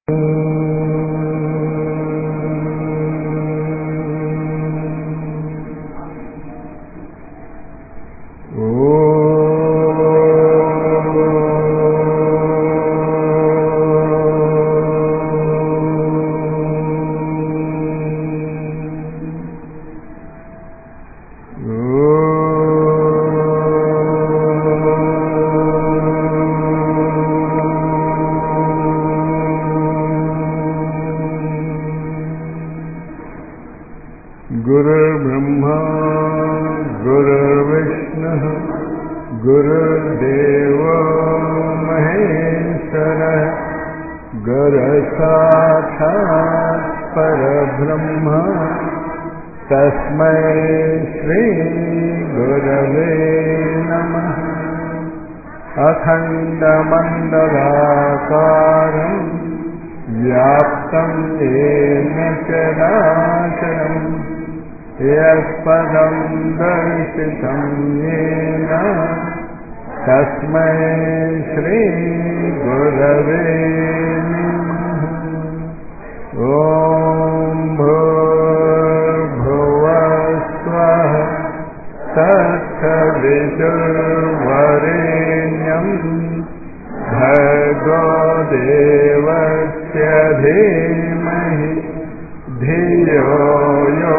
गुरुर्ब्रह्मा गुरुर्विष्णुः गुरुर्देवो महेश्वरः गुरसाक्षात् परब्रह्म तस्मै श्रीगुरवे नमः अखण्डमण्डलाकारम् व्याप्तं येन चराचरम् यत्पदं दर्शितं येन तस्मै श्रीगुरवे नमः ॐ भूर्भुवस्वः तत्सवितुर्वरेण्यम् भगो देवस्य धीमहि ధియో యో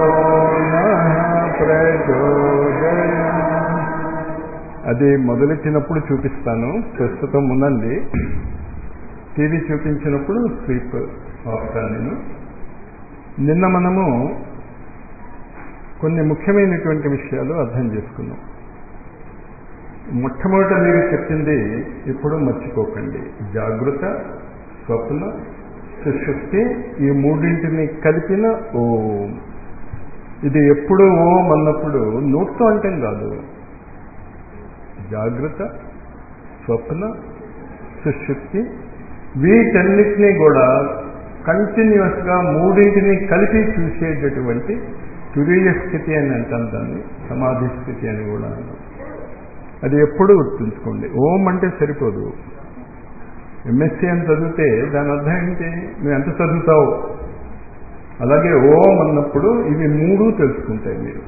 ప్రచోదయ అది మొదలెట్టినప్పుడు చూపిస్తాను ప్రస్తుతం ఉందండి టీవీ చూపించినప్పుడు స్లీప్ ఆపుతాను నేను నిన్న మనము కొన్ని ముఖ్యమైనటువంటి విషయాలు అర్థం చేసుకున్నాం మొట్టమొదట మీరు చెప్పింది ఇప్పుడు మర్చిపోకండి జాగృత స్వప్న సుశక్తి ఈ మూడింటిని కలిపిన ఓం ఇది ఎప్పుడు ఓం అన్నప్పుడు నోట్తో అంటాం కాదు జాగ్రత్త స్వప్న సుశక్తి వీటన్నిటినీ కూడా కంటిన్యూస్గా మూడింటిని కలిపి చూసేటటువంటి తురీయ స్థితి అని అంటాం దాన్ని సమాధి స్థితి అని కూడా అన్నాం అది ఎప్పుడు గుర్తుంచుకోండి ఓం అంటే సరిపోదు ఎంఎస్సీ అని చదివితే దాని అర్థం ఏంటి నువ్వు ఎంత చదువుతావు అలాగే ఓం అన్నప్పుడు ఇవి మూడు తెలుసుకుంటాయి మీరు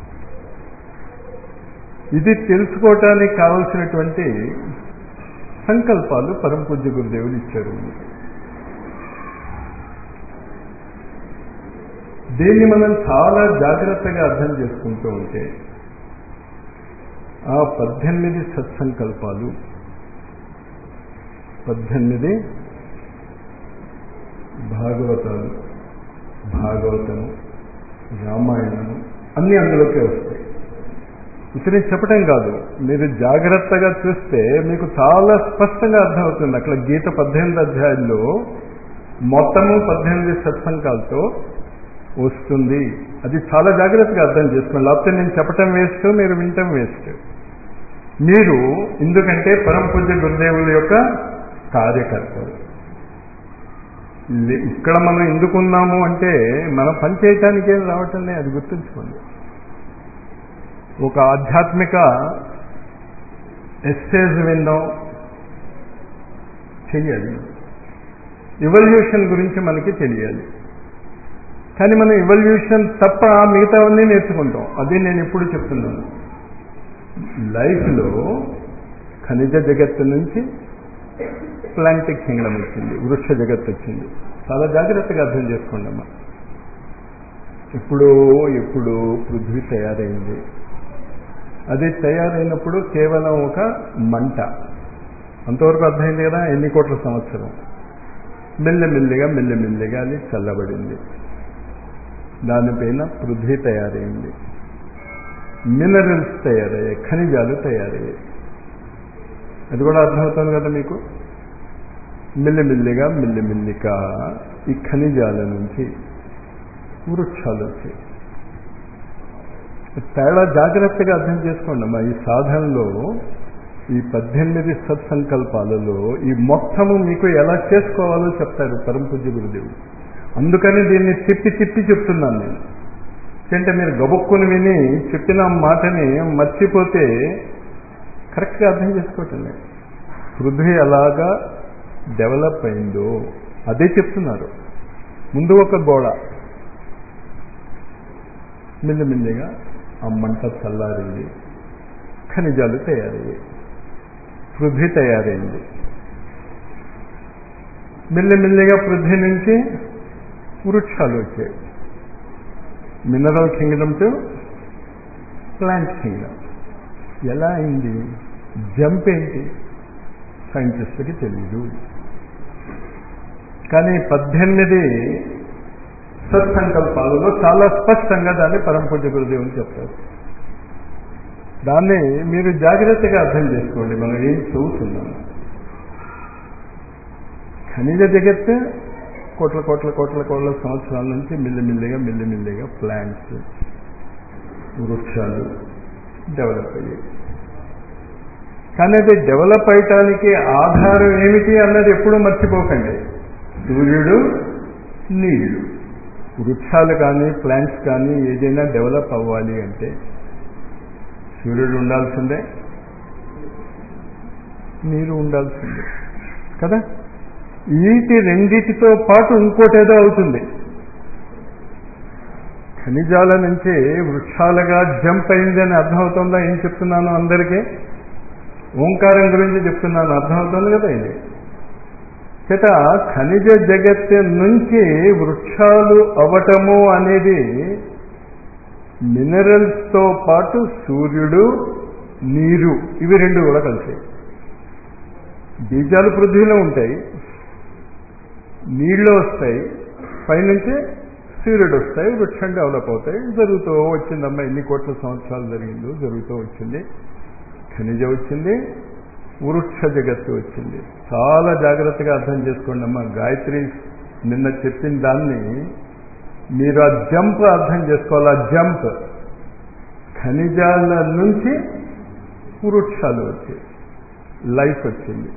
ఇది తెలుసుకోవటానికి కావలసినటువంటి సంకల్పాలు పరమ పూజ్య గురుదేవులు ఇచ్చారు దీన్ని మనం చాలా జాగ్రత్తగా అర్థం చేసుకుంటూ ఉంటే ఆ పద్దెనిమిది సత్సంకల్పాలు పద్దెనిమిది భాగవతాలు భాగవతము రామాయణము అన్నీ అందులోకే వస్తాయి ఇతని చెప్పటం కాదు మీరు జాగ్రత్తగా చూస్తే మీకు చాలా స్పష్టంగా అర్థమవుతుంది అక్కడ గీత పద్దెనిమిది అధ్యాయుల్లో మొత్తము పద్దెనిమిది సత్సంకాలతో వస్తుంది అది చాలా జాగ్రత్తగా అర్థం చేసుకోండి లేకపోతే నేను చెప్పటం వేస్ట్ మీరు వినటం వేస్ట్ మీరు ఎందుకంటే పరమ పూజ్య గురుదేవుల యొక్క కార్యకర్తలు ఇక్కడ మనం ఎందుకున్నాము అంటే మనం పని చేయటానికి ఏం రావటం అది గుర్తుంచుకోండి ఒక ఆధ్యాత్మిక ఎస్సేజ్ విందాం చెయ్యాలి ఇవల్యూషన్ గురించి మనకి తెలియాలి కానీ మనం ఇవల్యూషన్ తప్ప మిగతావన్నీ నేర్చుకుంటాం అది నేను ఎప్పుడు చెప్తున్నాను లైఫ్లో ఖనిజ జగత్తు నుంచి ప్లాంటిక్ కింగ్డమ్ వచ్చింది వృక్ష జగత్తు వచ్చింది చాలా జాగ్రత్తగా అర్థం చేసుకోండి అమ్మా ఇప్పుడు ఎప్పుడు పృథ్వీ తయారైంది అది తయారైనప్పుడు కేవలం ఒక మంట అంతవరకు అర్థమైంది కదా ఎన్ని కోట్ల సంవత్సరం మెల్లమెల్లిగా మెల్లమెల్లిగా అది చల్లబడింది దానిపైన పృథ్వీ తయారైంది మినరల్స్ తయారయ్యాయి ఖనిజాలు తయారయ్యాయి అది కూడా అర్థమవుతుంది కదా మీకు మెల్లిమెల్లిగా మెల్లిమెల్లిగా ఈ ఖనిజాల నుంచి వృక్షాలు వచ్చాయి తేడా జాగ్రత్తగా అర్థం చేసుకోండి అమ్మా ఈ సాధనలో ఈ పద్దెనిమిది సత్సంకల్పాలలో ఈ మొత్తము మీకు ఎలా చేసుకోవాలో చెప్తారు పరంపూజ్య గురుదేవుడు అందుకని దీన్ని తిప్పి తిప్పి చెప్తున్నాను నేను అంటే మీరు గబుక్కుని విని చెప్పిన మాటని మర్చిపోతే కరెక్ట్గా అర్థం చేసుకోవటం లేదు పృథ్వీ ఎలాగా డెవలప్ అయిందో అదే చెప్తున్నారు ముందు ఒక గోడ మెల్లిమెల్లిగా ఆ మంట చల్లారింది ఖనిజాలు తయారయ్యాయి పృథ్వీ తయారైంది మెల్లిమెల్లిగా పృథ్వీ నుంచి వృక్షాలు వచ్చాయి mineral kingdom to plant kingdom ఎలా అయింది జంప్ ఏంటి సైంటిస్ట్కి తెలియదు కానీ పద్దెనిమిది సత్సంకల్పాలలో చాలా స్పష్టంగా దాన్ని పరమపూజ గురుదేవుని చెప్తారు దాన్ని మీరు జాగ్రత్తగా అర్థం చేసుకోండి మనం ఏం చదువుతున్నాం ఖనిజ జగత్ కోట్ల కోట్ల కోట్ల కోట్ల సంవత్సరాల నుంచి మిల్లిమిల్లిగా మిల్లిమిల్లిగా ప్లాంట్స్ వృక్షాలు డెవలప్ అయ్యాయి కానీ అది డెవలప్ అయ్యటానికి ఆధారం ఏమిటి అన్నది ఎప్పుడూ మర్చిపోకండి సూర్యుడు నీళ్లు వృక్షాలు కానీ ప్లాంట్స్ కానీ ఏదైనా డెవలప్ అవ్వాలి అంటే సూర్యుడు ఉండాల్సిందే నీరు ఉండాల్సిందే కదా వీటి రెండిటితో పాటు ఇంకోటేదో అవుతుంది ఖనిజాల నుంచి వృక్షాలుగా జంప్ అయిందని అర్థమవుతుందా ఏం చెప్తున్నాను అందరికీ ఓంకారం గురించి చెప్తున్నాను అర్థమవుతుంది కదా ఇది చేత ఖనిజ జగత్తు నుంచి వృక్షాలు అవటము అనేది మినరల్స్తో పాటు సూర్యుడు నీరు ఇవి రెండు కూడా కలిసాయి బీజాలు పృథ్వీలో ఉంటాయి నీళ్ళు వస్తాయి పైనుంచి సూర్యుడు వస్తాయి వృక్షం డెవలప్ అవుతాయి జరుగుతూ వచ్చిందమ్మా ఎన్ని కోట్ల సంవత్సరాలు జరిగిందో జరుగుతూ వచ్చింది ఖనిజ వచ్చింది వృక్ష జగత్తు వచ్చింది చాలా జాగ్రత్తగా అర్థం చేసుకోండి అమ్మా గాయత్రి నిన్న చెప్పిన దాన్ని మీరు ఆ జంప్ అర్థం చేసుకోవాలి ఆ జంప్ ఖనిజాల నుంచి వృక్షాలు వచ్చాయి లైఫ్ వచ్చింది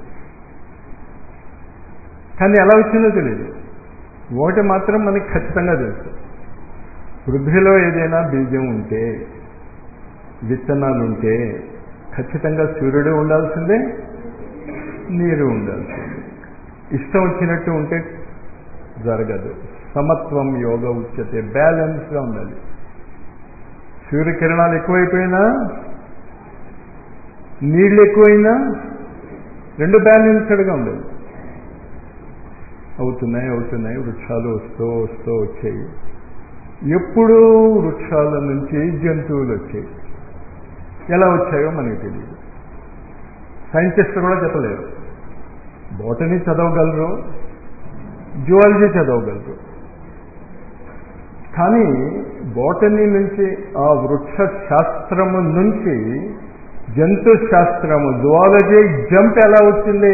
కానీ ఎలా వచ్చిందో తెలియదు ఒకటి మాత్రం మనకి ఖచ్చితంగా తెలుసు పృథ్వీలో ఏదైనా బీజం ఉంటే విత్తనాలు ఉంటే ఖచ్చితంగా సూర్యుడు ఉండాల్సిందే నీరు ఉండాల్సిందే ఇష్టం వచ్చినట్టు ఉంటే జరగదు సమత్వం యోగ ఉచ్యతే బ్యాలెన్స్గా ఉండాలి సూర్యకిరణాలు ఎక్కువైపోయినా నీళ్ళు ఎక్కువైనా రెండు బ్యాలెన్స్డ్గా ఉండాలి అవుతున్నాయి అవుతున్నాయి వృక్షాలు వస్తూ వస్తూ వచ్చాయి ఎప్పుడూ వృక్షాల నుంచి జంతువులు వచ్చాయి ఎలా వచ్చాయో మనకి తెలియదు సైంటిస్టులు కూడా చెప్పలేరు బోటనీ చదవగలరు జువాలజీ చదవగలరు కానీ బోటనీ నుంచి ఆ వృక్ష శాస్త్రము నుంచి జంతు శాస్త్రము జువాలజీ జంప్ ఎలా వచ్చింది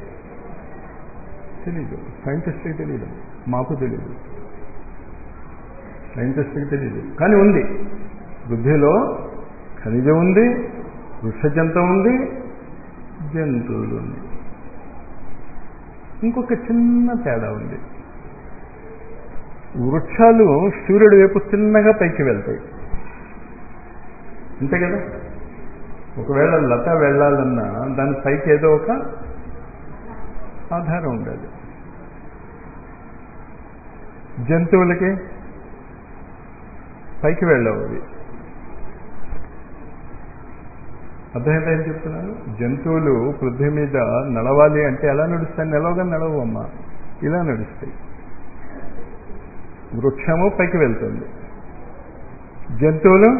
తెలీదు సైంటిస్ట్కి తెలియదు మాకు తెలియదు సైంటిస్ట్కి తెలియదు కానీ ఉంది బుద్ధిలో ఖనిజం ఉంది వృక్షజంతం ఉంది జంతువులు ఉంది ఇంకొక చిన్న తేడా ఉంది వృక్షాలు సూర్యుడు వైపు చిన్నగా పైకి వెళ్తాయి అంతే కదా ఒకవేళ లత వెళ్ళాలన్నా దాని పైకి ఏదో ఒక ఆధారం ఉండాలి జంతువులకి పైకి వెళ్ళవు అవి అర్థమైతే ఏం చెప్తున్నాను జంతువులు పృథ్వీ మీద నడవాలి అంటే ఎలా నడుస్తాయి నిలవగా నడవు అమ్మ ఇలా నడుస్తాయి వృక్షము పైకి వెళ్తుంది జంతువులు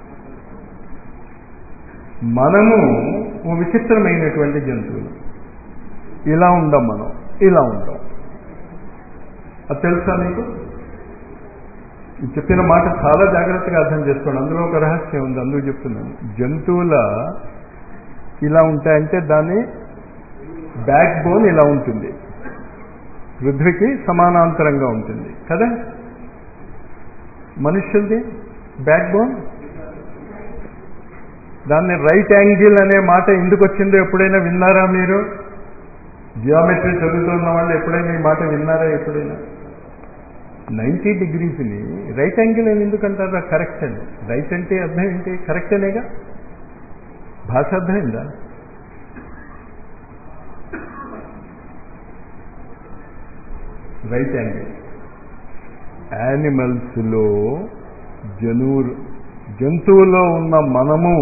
మనము ఓ విచిత్రమైనటువంటి జంతువులు ఇలా ఉండం మనం ఇలా ఉంటాం అది తెలుసా మీకు ఈ చెప్పిన మాట చాలా జాగ్రత్తగా అర్థం చేసుకోండి అందులో ఒక రహస్యం ఉంది అందుకు చెప్తున్నాను జంతువుల ఇలా ఉంటాయంటే దాని బ్యాక్ బోన్ ఇలా ఉంటుంది పృథ్వీకి సమానాంతరంగా ఉంటుంది కదా మనుషులది బ్యాక్ బోన్ దాన్ని రైట్ యాంగిల్ అనే మాట ఎందుకు వచ్చిందో ఎప్పుడైనా విన్నారా మీరు జియోమెట్రీ చదువుతున్న వాళ్ళు ఎప్పుడైనా ఈ మాట విన్నారా ఎప్పుడైనా నైంటీ డిగ్రీస్ని రైట్ యాంగిల్ అని ఎందుకు అంటారా కరెక్ట్ అని రైట్ అంటే అర్థం ఏంటి కరెక్ట్ అనేగా భాష అర్థమైందా రైట్ యాంగిల్ యానిమల్స్లో జనువులు జంతువులో ఉన్న మనము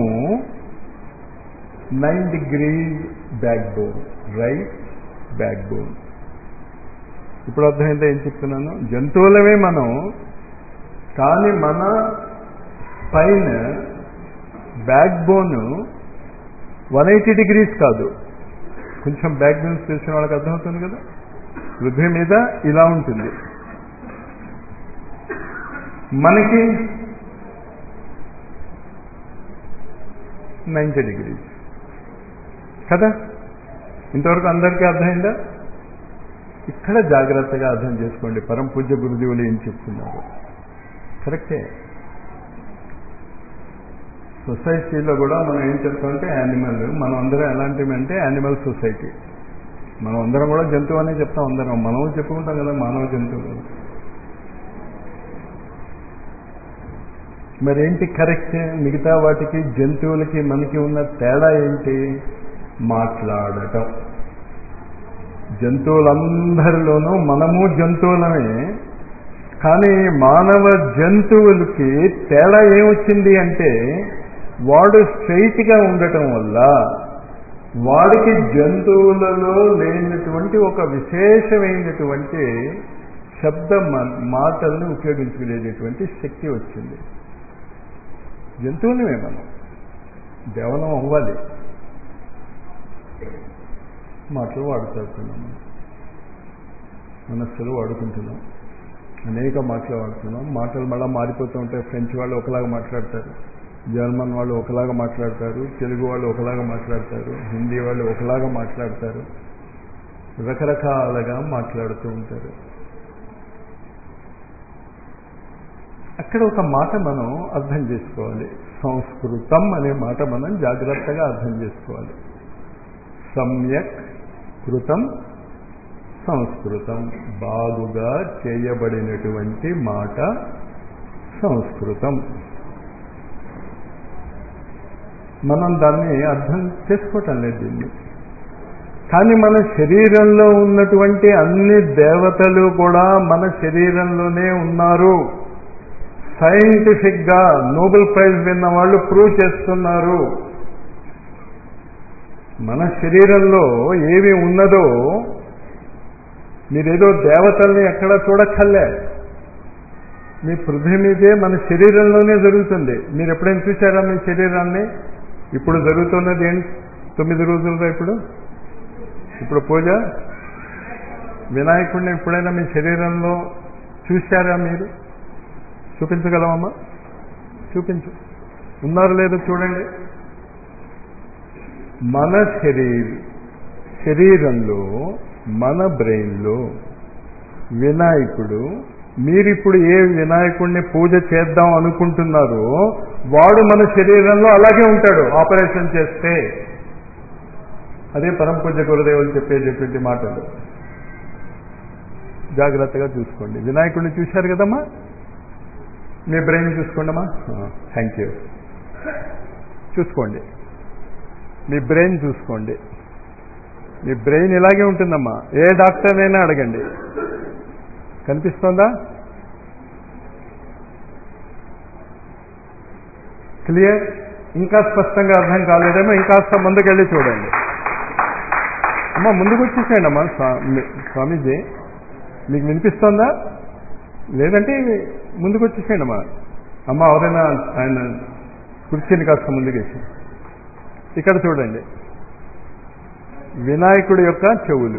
nine degrees back bone right back bone ఇప్పుడు అర్థమైందా ఏం చెప్తున్నాను జంతువులమే మనం కానీ మన పైన back bone one eighty degrees కాదు కొంచెం బ్యాక్ బోన్స్ తెలిసిన వాళ్ళకి అర్థమవుతుంది కదా పృథ్వీ మీద ఇలా ఉంటుంది మనకి నైంటీ డిగ్రీస్ కదా ఇంతవరకు అందరికీ అర్థమైందా ఇక్కడ జాగ్రత్తగా అర్థం చేసుకోండి పరం పూజ్య గురుదేవులు ఏం చెప్తున్నారు కరెక్టే సొసైటీలో కూడా మనం ఏం చెప్తామంటే యానిమల్ మనం అందరం ఎలాంటివి అంటే యానిమల్ సొసైటీ మనం అందరం కూడా జంతువు అనే చెప్తాం అందరం మనం చెప్పుకుంటాం కదా మానవ జంతువులు మరేంటి కరెక్ట్ మిగతా వాటికి జంతువులకి మనకి ఉన్న తేడా ఏంటి మాట్లాడటం జంతువులందరిలోనూ మనము జంతువులమే కానీ మానవ జంతువులకి తేడా ఏమొచ్చింది అంటే వాడు స్ట్రైట్గా ఉండటం వల్ల వాడికి జంతువులలో లేనటువంటి ఒక విశేషమైనటువంటి శబ్ద మాటల్ని ఉపయోగించుకునేటటువంటి శక్తి వచ్చింది జంతువులమే మనం దేవనం అవ్వాలి మాటలు వాడుతున్నాం మనస్సులు వాడుకుంటున్నాం అనేక మాటలు వాడుతున్నాం మాటలు మళ్ళీ మారిపోతూ ఉంటాయి ఫ్రెంచ్ వాళ్ళు ఒకలాగా మాట్లాడతారు జర్మన్ వాళ్ళు ఒకలాగా మాట్లాడతారు తెలుగు వాళ్ళు ఒకలాగా మాట్లాడతారు హిందీ వాళ్ళు ఒకలాగా మాట్లాడతారు రకరకాలుగా మాట్లాడుతూ ఉంటారు అక్కడ ఒక మాట మనం అర్థం చేసుకోవాలి సంస్కృతం అనే మాట మనం జాగ్రత్తగా అర్థం చేసుకోవాలి సమ్యక్ కృతం సంస్కృతం బాగుగా చేయబడినటువంటి మాట సంస్కృతం మనం దాన్ని అర్థం చేసుకోవటం లేదు దీన్ని కానీ మన శరీరంలో ఉన్నటువంటి అన్ని దేవతలు కూడా మన శరీరంలోనే ఉన్నారు సైంటిఫిక్ గా నోబెల్ ప్రైజ్ విన్న వాళ్ళు ప్రూవ్ చేస్తున్నారు మన శరీరంలో ఏమి ఉన్నదో మీరేదో దేవతల్ని ఎక్కడ చూడక్కర్లే మీ పృథ్వీ మీదే మన శరీరంలోనే జరుగుతుంది మీరు ఎప్పుడైనా చూసారా మీ శరీరాన్ని ఇప్పుడు జరుగుతున్నది ఏంటి తొమ్మిది రోజులుగా ఇప్పుడు ఇప్పుడు పూజ వినాయకుడిని ఎప్పుడైనా మీ శరీరంలో చూశారా మీరు చూపించగలమమ్మా చూపించు ఉన్నారు లేదో చూడండి మన శరీర శరీరంలో మన బ్రెయిన్లో వినాయకుడు మీరిప్పుడు ఏ వినాయకుడిని పూజ చేద్దాం అనుకుంటున్నారో వాడు మన శరీరంలో అలాగే ఉంటాడు ఆపరేషన్ చేస్తే అదే పరం పూజ గురుదేవులు చెప్పేటటువంటి మాటలు జాగ్రత్తగా చూసుకోండి వినాయకుడిని చూశారు కదమ్మా మీ బ్రెయిన్ చూసుకోండమ్మా థ్యాంక్ యూ చూసుకోండి మీ బ్రెయిన్ చూసుకోండి మీ బ్రెయిన్ ఇలాగే ఉంటుందమ్మా ఏ డాక్టర్నైనా అడగండి కనిపిస్తోందా క్లియర్ ఇంకా స్పష్టంగా అర్థం కాలేదేమో ఇంకాస్త ముందుకెళ్ళి చూడండి అమ్మా ముందుకు వచ్చేసేయండి అమ్మా స్వామీజీ మీకు వినిపిస్తోందా లేదంటే ముందుకు వచ్చేసేయండి అమ్మా అమ్మ ఎవరైనా ఆయన కుర్చీని కాస్త ముందుకేసి ఇక్కడ చూడండి వినాయకుడి యొక్క చెవులు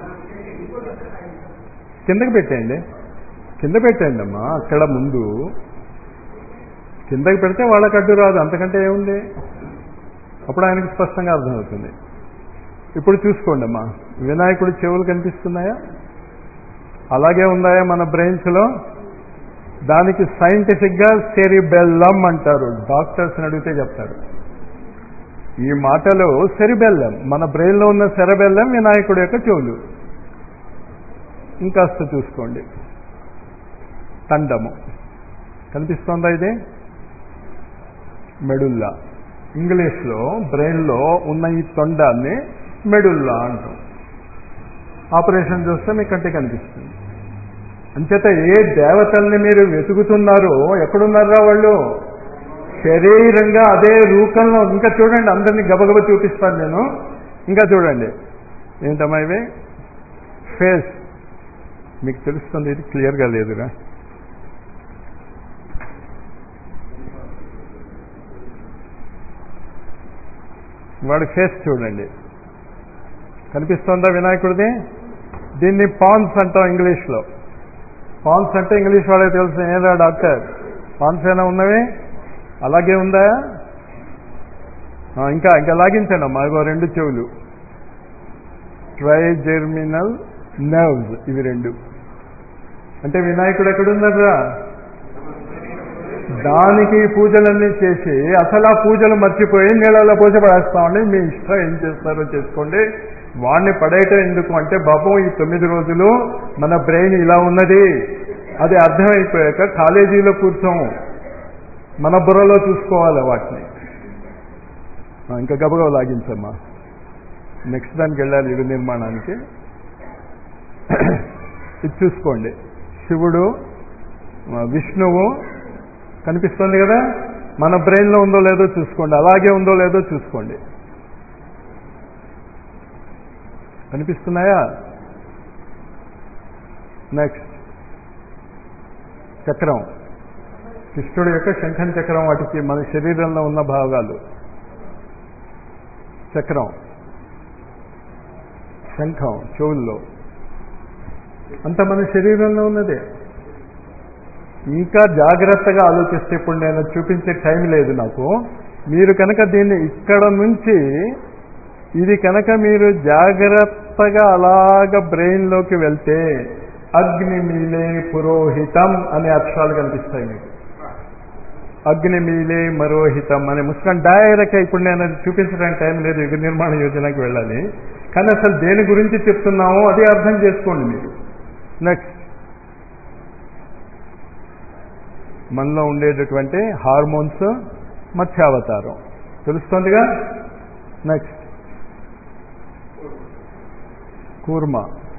కిందకి పెట్టేయండి కింద పెట్టేయండి అమ్మా అక్కడ ముందు కిందకి పెడితే వాళ్ళకి అడ్డు రాదు అంతకంటే ఏముంది అప్పుడు ఆయనకి స్పష్టంగా అర్థమవుతుంది ఇప్పుడు చూసుకోండి అమ్మా వినాయకుడి చెవులు కనిపిస్తున్నాయా అలాగే ఉన్నాయా మన బ్రెయిన్స్లో దానికి సైంటిఫిక్గా సెరిబెల్లం అంటారు డాక్టర్స్ని అడిగితే చెప్తారు ఈ మాటలో సెరిబెల్లం మన బ్రెయిన్లో ఉన్న సెరబెల్లం వినాయకుడి యొక్క చెవులు ఇంకాస్త చూసుకోండి తండము కనిపిస్తోందా ఇది మెడుల్లా ఇంగ్లీష్లో బ్రెయిన్లో ఉన్న ఈ తొండాన్ని మెడుల్లా అంటాం ఆపరేషన్ చూస్తే మీకు కంటే కనిపిస్తుంది అంచేత ఏ దేవతల్ని మీరు వెతుకుతున్నారో ఎక్కడున్నారా వాళ్ళు శరీరంగా అదే రూపంలో ఇంకా చూడండి అందరినీ గబగబ చూపిస్తాను నేను ఇంకా చూడండి ఏంటమ్మా ఇవి ఫేస్ మీకు తెలుస్తుంది ఇది క్లియర్గా లేదురా వాడి ఫేస్ చూడండి కనిపిస్తుందా వినాయకుడిది దీన్ని పాన్స్ అంటాం ఇంగ్లీష్లో పాన్స్ అంటే ఇంగ్లీష్ వాళ్ళకి తెలుసు ఏదా డాక్టర్ పాన్స్ అయినా ఉన్నవి అలాగే ఉందా ఆ, ఇంకా ఇంకా లాగించండి అమ్మా ఇగో రెండు చెవులు ట్రైజెర్మినల్ నర్వ్స్ ఇవి రెండు అంటే వినాయకుడు ఎక్కడున్నారా దానికి పూజలన్నీ చేసి అసలు ఆ పూజలు మర్చిపోయి నీళ్ళలో పూజ పడేస్తామండి మీ ఇష్టం ఏం చేస్తారో చేసుకోండి వాడిని పడేయటం ఎందుకు అంటే బాబు ఈ తొమ్మిది రోజులు మన బ్రెయిన్ ఇలా ఉన్నది అది అర్థమైపోయాక కాలేజీలో కూర్చోం మన బుర్రలో చూసుకోవాలి వాటిని ఆ, ఇంకా గబగబ లాగించమ్మా నెక్స్ట్ దానికి వెళ్ళాలి యుగ నిర్మాణానికి ఇది చూసుకోండి శివుడు ఆ, విష్ణువు కనిపిస్తుంది కదా మన బ్రెయిన్లో ఉందో లేదో చూసుకోండి అలాగే ఉందో లేదో చూసుకోండి కనిపిస్తున్నాయా నెక్స్ట్ చక్రం కృష్ణుడి యొక్క శంఖం చక్రం వాటికి మన శరీరంలో ఉన్న భాగాలు చక్రం శంఖం చెవుల్లో అంత మన శరీరంలో ఉన్నదే ఇంకా జాగ్రత్తగా ఆలోచిస్తే ఇప్పుడు నేను చూపించే టైం లేదు నాకు మీరు కనుక దీన్ని ఇక్కడ నుంచి ఇది కనుక మీరు జాగ్రత్తగా అలాగ బ్రెయిన్లోకి వెళ్తే అగ్నిమీలే పురోహితం అనే అక్షరాలు కనిపిస్తాయి మీకు అగ్నిమీలే మరోహితం అనే ముస్లిం డైరెక్ట్గా ఇప్పుడు నేను అది చూపించడానికి టైం లేదు యుగ నిర్మాణ యోజనకి వెళ్ళాలి కానీ అసలు దేని గురించి చెప్తున్నామో అది అర్థం చేసుకోండి మీరు నెక్స్ట్ మనలో ఉండేటటువంటి హార్మోన్స్ మత్స్యావతారం తెలుస్తుందిగా నెక్స్ట్ కూర్మ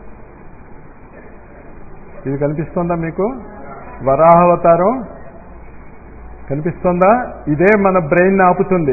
ఇది కనిపిస్తుందా మీకు వరాహావతారం కనిపిస్తుందా ఇదే మన బ్రెయిన్ ఆపుతుంది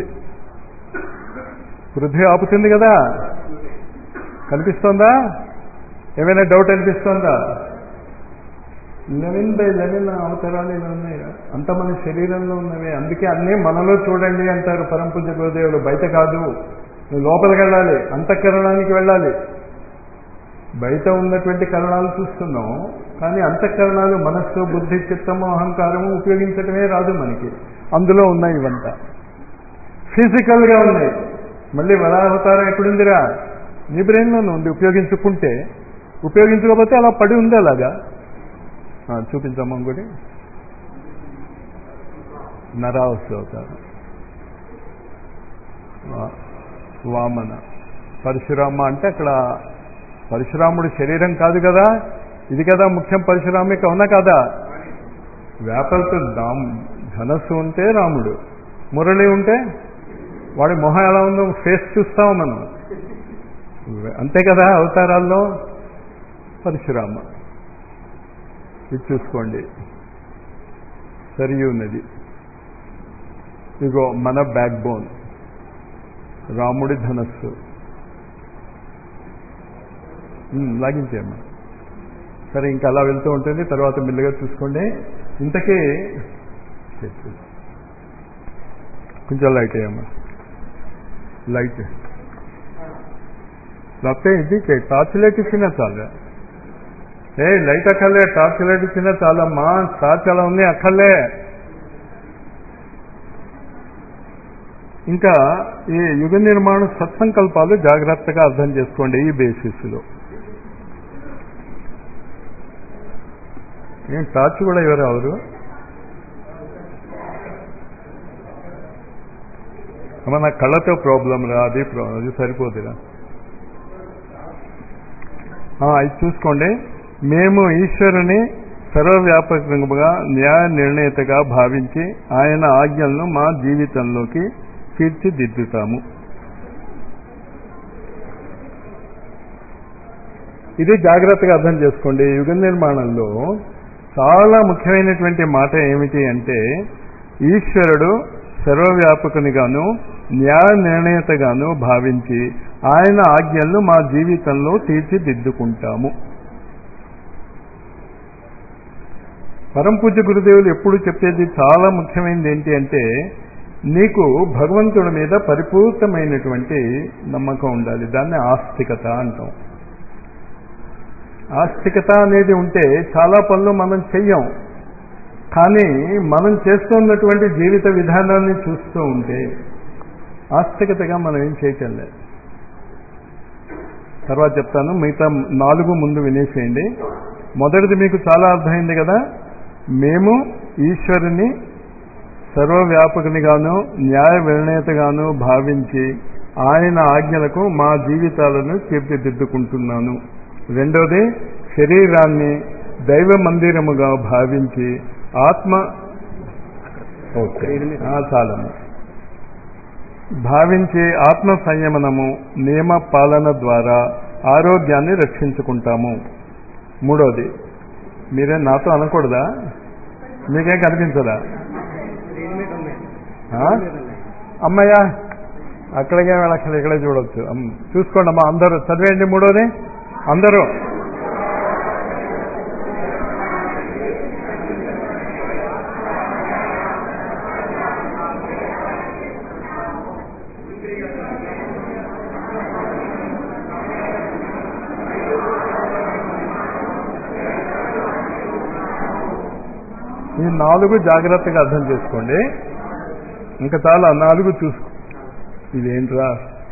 పృథ్వీ ఆపుతుంది కదా కనిపిస్తుందా ఏమైనా డౌట్ అనిపిస్తుందా లెవెన్ బై లెవెన్ అవతారాలు ఇలా ఉన్నాయి అంత మన శరీరంలో ఉన్నవి అందుకే అన్నీ మనలో చూడండి అంటారు పరంపూజ గురుదేవులు బయట కాదు నువ్వు లోపలికి వెళ్ళాలి అంతఃకరణానికి వెళ్ళాలి బయట ఉన్నటువంటి కరణాలు చూస్తున్నాం కానీ అంతఃకరణాలు మనస్సు బుద్ధి చిత్తము అహంకారము ఉపయోగించడమే రాదు మనకి అందులో ఉన్నాయి ఇవంతా ఫిజికల్గా ఉన్నాయి మళ్ళీ వరావతారం ఎక్కడుందిరా నీ బ్రెయిన్లోనే ఉంది ఉపయోగించుకుంటే ఉపయోగించకపోతే అలా పడి ఉంది అలాగా ఆ, చూపించమ్మా ఇంకోటి నరావస్థ అవుతారు వా- వామన పరశురామ అంటే అక్కడ పరశురాముడు శరీరం కాదు కదా ఇది కదా ముఖ్యం పరశురామిక అవునా కదా వేపలతో దాం ధనస్సు ఉంటే రాముడు మురళి ఉంటే వాడి మొహం ఎలా ఉందో ఫేస్ చూస్తాం మనం అంతే కదా అవతారాల్లో పరశురామ ఇది చూసుకోండి సరియు నది ఇగో మన బ్యాక్ బోన్ రాముడి ధనస్సు ఉమ్, లాగించేయమ్మా సరే ఇంకా అలా వెళ్తూ ఉంటుంది తర్వాత మెల్లిగా చూసుకోండి ఇంతకీ కొంచెం లైట్ అయ్యమ్మా లైట్ లేకపోతే ఇది టార్చ్ లైట్ ఇచ్చినా చాలు ఏ లైట్ అక్కర్లే టార్చ్ లైట్ ఇచ్చినా చాలమ్మా టార్చ్ అలా ఉంది అక్కర్లే ఇంకా ఈ యుగ నిర్మాణ సత్సంకల్పాలు జాగ్రత్తగా అర్థం చేసుకోండి ఈ బేసిస్లో ఏం టార్చ్ కూడా ఎవరు ఎవరు అమ్మ నా కళ్ళతో ప్రాబ్లం రా అది ప్రా- అది సరిపోదురా ఆ, ఇది చూసుకోండి మేము ఈశ్వరుని సర్వవ్యాపకంగా న్యాయ నిర్ణేతగా భావించి ఆయన ఆజ్ఞలను మా జీవితంలోకి తీర్చిదిద్దుతాము ఇది జాగ్రత్తగా అర్థం చేసుకోండి యుగ నిర్మాణంలో చాలా ముఖ్యమైనటువంటి మాట ఏమిటి అంటే ఈశ్వరుడు సర్వవ్యాపకునిగాను న్యాయ నిర్ణయతగాను భావించి ఆయన ఆజ్ఞలను మా జీవితంలో తీర్చిదిద్దుకుంటాము పరంపూజ్య గురుదేవులు ఎప్పుడు చెప్పేది చాలా ముఖ్యమైనది ఏంటి అంటే నీకు భగవంతుడి మీద పరిపూర్ణమైనటువంటి నమ్మకం ఉండాలి దాన్ని ఆస్తికత అంటాం ఆస్తికత అనేది ఉంటే చాలా పనులు మనం చెయ్యం కానీ మనం చేస్తున్నటువంటి జీవిత విధానాన్ని చూస్తూ ఉంటే ఆస్తికతగా మనం ఏం చేయటం లేదు తర్వాత చెప్తాను మిగతా నాలుగు ముందు వినేసేయండి మొదటిది మీకు చాలా అర్థమైంది కదా మేము ఈశ్వరుని సర్వవ్యాపకునిగాను న్యాయ విర్ణేతగాను భావించి ఆయన ఆజ్ఞలకు మా జీవితాలను తీర్చిదిద్దుకుంటున్నాను రెండోది శరీరాన్ని దైవ మందిరముగా భావించి ఆత్మ ఓకే చాలము భావించి ఆత్మ సంయమనము నియమ పాలన ద్వారా ఆరోగ్యాన్ని రక్షించుకుంటాము మూడోది మీరే నాతో అనకూడదా మీకేం కనిపించదా అమ్మయ్యా అక్కడికే వెళ్ళక్కర్లేదు ఇక్కడే చూడొచ్చు చూసుకోండి అమ్మా అందరూ చదివేయండి మూడోది అందరూ ఈ నాలుగు జాగ్రత్తగా అర్థం చేసుకోండి ఇంకా చాలా నాలుగు చూసుకో ఇదేంట్రా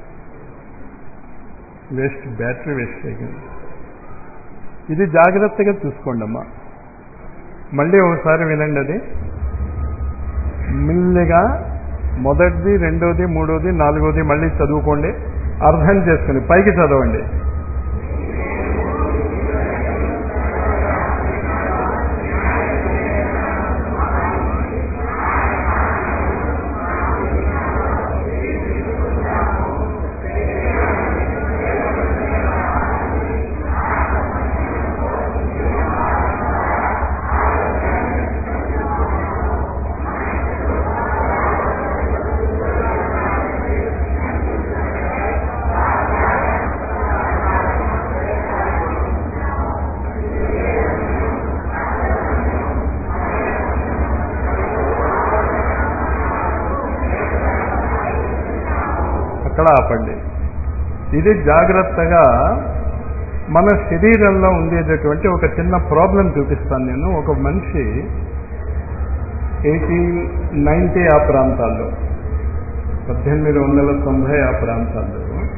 వేస్ట్ బ్యాటరీ వేస్ట్ అయ్యింది ఇది జాగ్రత్తగా చూసుకోండి అమ్మా మళ్ళీ ఒకసారి వినండి అది మెల్లిగా మొదటిది రెండోది మూడోది నాలుగోది మళ్ళీ చదువుకోండి అర్థం చేసుకుని పైకి చదవండి అక్కడ ఆపండి ఇది జాగ్రత్తగా మన శరీరంలో ఉండేటటువంటి ఒక చిన్న ప్రాబ్లం చూపిస్తాను నేను ఒక మనిషి ఎయిటీన్ నైంటీ ఆ ప్రాంతాల్లో పద్దెనిమిది వందల తొంభై ఆ ప్రాంతాల్లో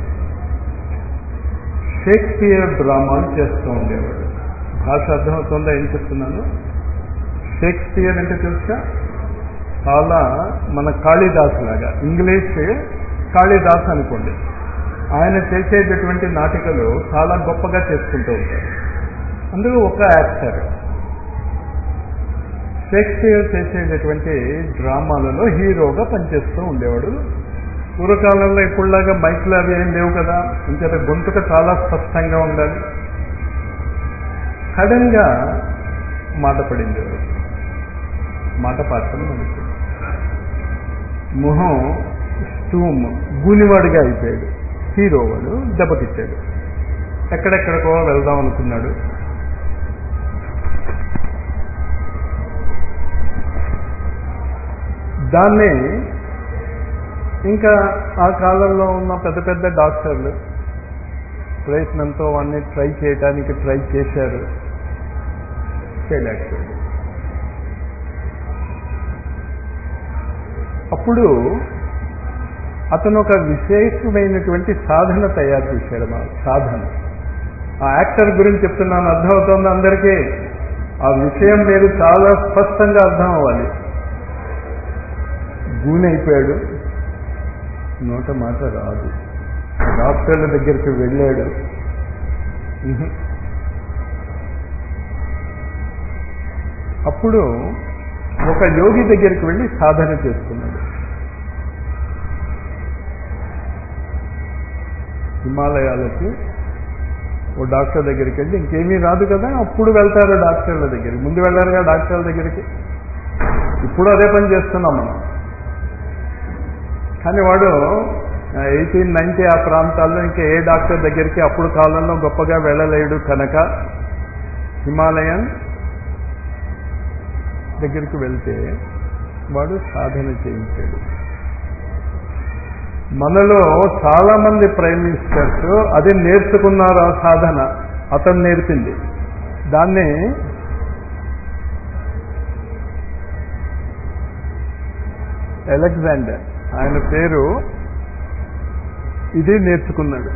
షేక్స్పియర్ డ్రామాలు చేస్తూ ఉండేవాడు భాష అర్థమవుతుందా ఏం చెప్తున్నాను షేక్స్పియర్ అంటే తెలుసా చాలా మన కాళిదాస్ లాగా ఇంగ్లీష్ కాళిదాస్ అనుకోండి ఆయన చేసేటటువంటి నాటికలు చాలా గొప్పగా చేసుకుంటూ ఉంటారు అందులో ఒక యాక్టర్ షేక్స్పియర్ చేసేటటువంటి డ్రామాలలో హీరోగా పనిచేస్తూ ఉండేవాడు పూర్వకాలంలో ఇప్పుడులాగా మైక్లు అవి ఏం లేవు కదా ఇంకేత గొంతుక చాలా స్పష్టంగా ఉండాలి సడన్ గా మాట పడింది ఎవరు మాట పాత్రలు మనకి మొహం స్టూమ్ గూనివాడిగా అయిపోయాడు హీరో వాడు దెబ్బతిచ్చాడు ఎక్కడెక్కడికో వెళ్దాం అనుకున్నాడు దాన్ని ఇంకా ఆ కాలంలో ఉన్న పెద్ద పెద్ద డాక్టర్లు ప్రయత్నంతో వాడిని ట్రై చేయడానికి ట్రై చేశారు చేయలేకపోయాడు అప్పుడు అతను ఒక విశేషమైనటువంటి సాధన తయారు చేశాడు మా సాధన ఆ యాక్టర్ గురించి చెప్తున్నాను అర్థమవుతుంది అందరికీ ఆ విషయం మీరు చాలా స్పష్టంగా అర్థం అవ్వాలి గూనైపోయాడు నోట మాట రాదు డాక్టర్ల దగ్గరికి వెళ్ళాడు ఉహు. అప్పుడు ఒక యోగి దగ్గరికి వెళ్ళి సాధన చేసుకున్నాడు హిమాలయాలకు ఓ డాక్టర్ దగ్గరికి వెళ్ళి ఇంకేమీ రాదు కదా అప్పుడు వెళ్తారు డాక్టర్ల దగ్గరికి ముందు వెళ్ళారుగా డాక్టర్ల దగ్గరికి ఇప్పుడు అదే పని చేస్తున్నాం మనం కానీ వాడు ఎయిటీన్ నైన్టీ ఆ ప్రాంతాల్లో ఇంకా ఏ డాక్టర్ దగ్గరికి అప్పుడు కాలంలో గొప్పగా వెళ్ళలేడు కనుక హిమాలయన్ దగ్గరికి వెళ్తే వాడు సాధన చేయించాడు మనలో చాలా మంది ప్రైమ్ మినిస్టర్స్ అది నేర్చుకున్నారు ఆ సాధన అతను నేర్పింది దాన్ని అలెగ్జాండర్ ఆయన పేరు ఇది నేర్చుకున్నాడు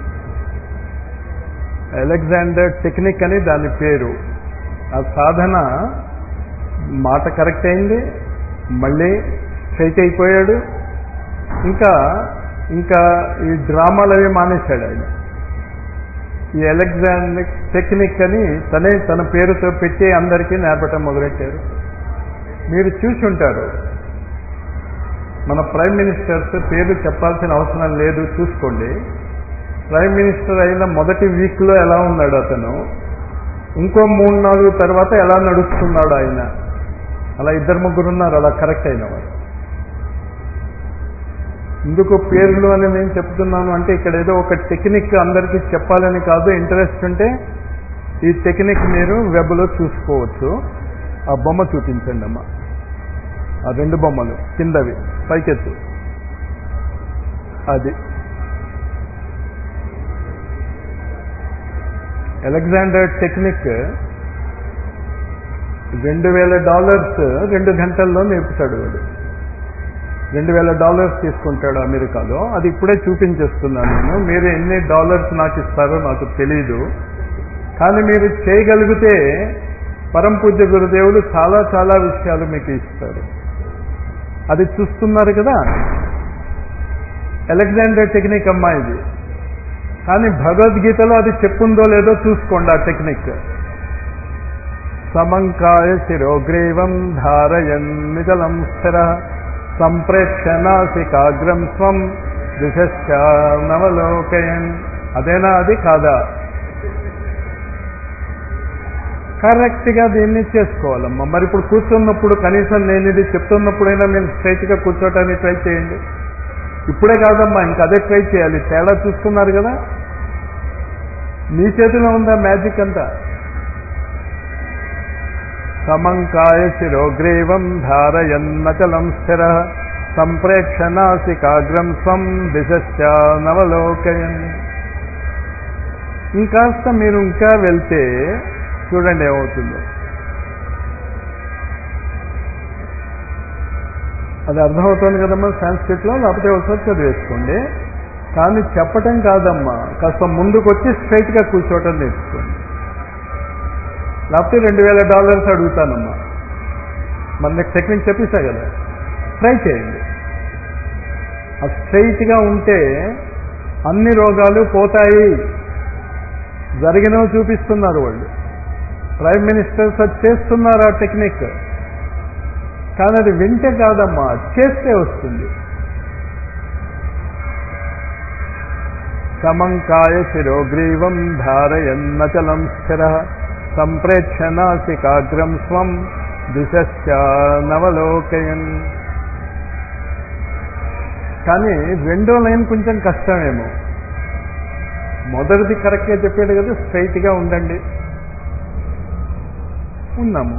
అలెగ్జాండర్ టెక్నిక్ అని దాని పేరు ఆ సాధన మాట కరెక్ట్ అయింది మళ్ళీ స్ట్రైట్ అయిపోయాడు ఇంకా ఇంకా ఈ డ్రామాలు అవి మానేశాడు ఆయన ఈ ఎలక్ట్రానిక్ టెక్నిక్ అని తనే తన పేరుతో పెట్టి అందరికీ నేర్పటం మొదలెట్టారు మీరు చూసి ఉంటారు మన ప్రైమ్ మినిస్టర్స్ పేరు చెప్పాల్సిన అవసరం లేదు చూసుకోండి ప్రైమ్ మినిస్టర్ అయిన మొదటి వీక్లో ఎలా ఉన్నాడు అతను ఇంకో మూడు నాలుగు తర్వాత ఎలా నడుస్తున్నాడు ఆయన అలా ఇద్దరు ముగ్గురు ఉన్నారు అలా కరెక్ట్ అయిన వారు ఎందుకు పేర్లు అని నేను చెప్తున్నాను అంటే ఇక్కడ ఏదో ఒక టెక్నిక్ అందరికీ చెప్పాలని కాదు ఇంట్రెస్ట్ ఉంటే ఈ టెక్నిక్ మీరు వెబ్లో చూసుకోవచ్చు ఆ బొమ్మ చూపించండి అమ్మా ఆ రెండు బొమ్మలు కిందవి పైకెత్తు అది అలెగ్జాండర్ టెక్నిక్ రెండు వేల డాలర్స్ రెండు గంటల్లో నేర్పుతాడు వాడు రెండు వేల డాలర్స్ తీసుకుంటాడు అమెరికాలో అది ఇప్పుడే చూపించేస్తున్నాను నేను మీరు ఎన్ని డాలర్స్ నాకు ఇస్తారో నాకు తెలీదు కానీ మీరు చేయగలిగితే పరం పూజ్య గురుదేవులు చాలా చాలా విషయాలు మీకు ఇస్తారు అది చూస్తున్నారు కదా అలెగ్జాండర్ టెక్నిక్ అమ్మా ఇది కానీ భగవద్గీతలో అది చెప్పుందో లేదో చూసుకోండి ఆ టెక్నిక్ సమంకాయ శిరోగ్రీవం ధారయన్ నిజలం స్థిర సంప్రేక్ష నాసికాగ్రం స్వం దిశశ్చానవలోకయన్ అదేనా అది కాదా కరెక్ట్గా దీన్ని చేసుకోవాలమ్మా మరి ఇప్పుడు కూర్చున్నప్పుడు కనీసం నేను ఇది చెప్తున్నప్పుడైనా మీరు స్ట్రైట్గా కూర్చోటానికి ట్రై చేయండి ఇప్పుడే కాదమ్మా ఇంకా అదే ట్రై చేయాలి తేడా చూస్తున్నారు కదా మీ చేతిలో ఉందా మ్యాజిక్ అంతా సమంకాయ శిరోగ్రీవం ధారయన్నచలం స్థిర సంప్రేక్ష నాసికాగ్రం స్వం దిశశ్చానవలోకయన్ ఇంకాస్త మీరు ఇంకా వెళ్తే చూడండి ఏమవుతుందో అది అర్థమవుతుంది కదమ్మా సాంస్క్రిట్లో లేకపోతే ఒకసారి చదివేసుకోండి కానీ చెప్పటం కాదమ్మా కాస్త ముందుకు వచ్చి స్ట్రైట్గా కూర్చోవటం నేర్చుకోండి లేకపోతే రెండు వేల డాలర్స్ అడుగుతానమ్మా మన నెక్స్ట్ టెక్నిక్ చెప్పేసా కదా ట్రై చేయండి ఆ స్ట్రైట్గా ఉంటే అన్ని రోగాలు పోతాయి జరిగినవి చూపిస్తున్నారు వాళ్ళు ప్రైమ్ మినిస్టర్స్ అది చేస్తున్నారు ఆ టెక్నిక్ కానీ అది వింటే కాదమ్మా చేస్తే వస్తుంది సమంకాయ శిరోగ్రీవం ధారయన్నచలం స్థిర సంప్రేక్ష నాసికాగ్రం స్వం దిశశ్చానవలోకయన్ కానీ రెండో లైన్ కొంచెం కష్టమేమో మొదటిది కరెక్ట్గా చెప్పాడు కదా స్ట్రైట్గా ఉండండి ఉన్నాము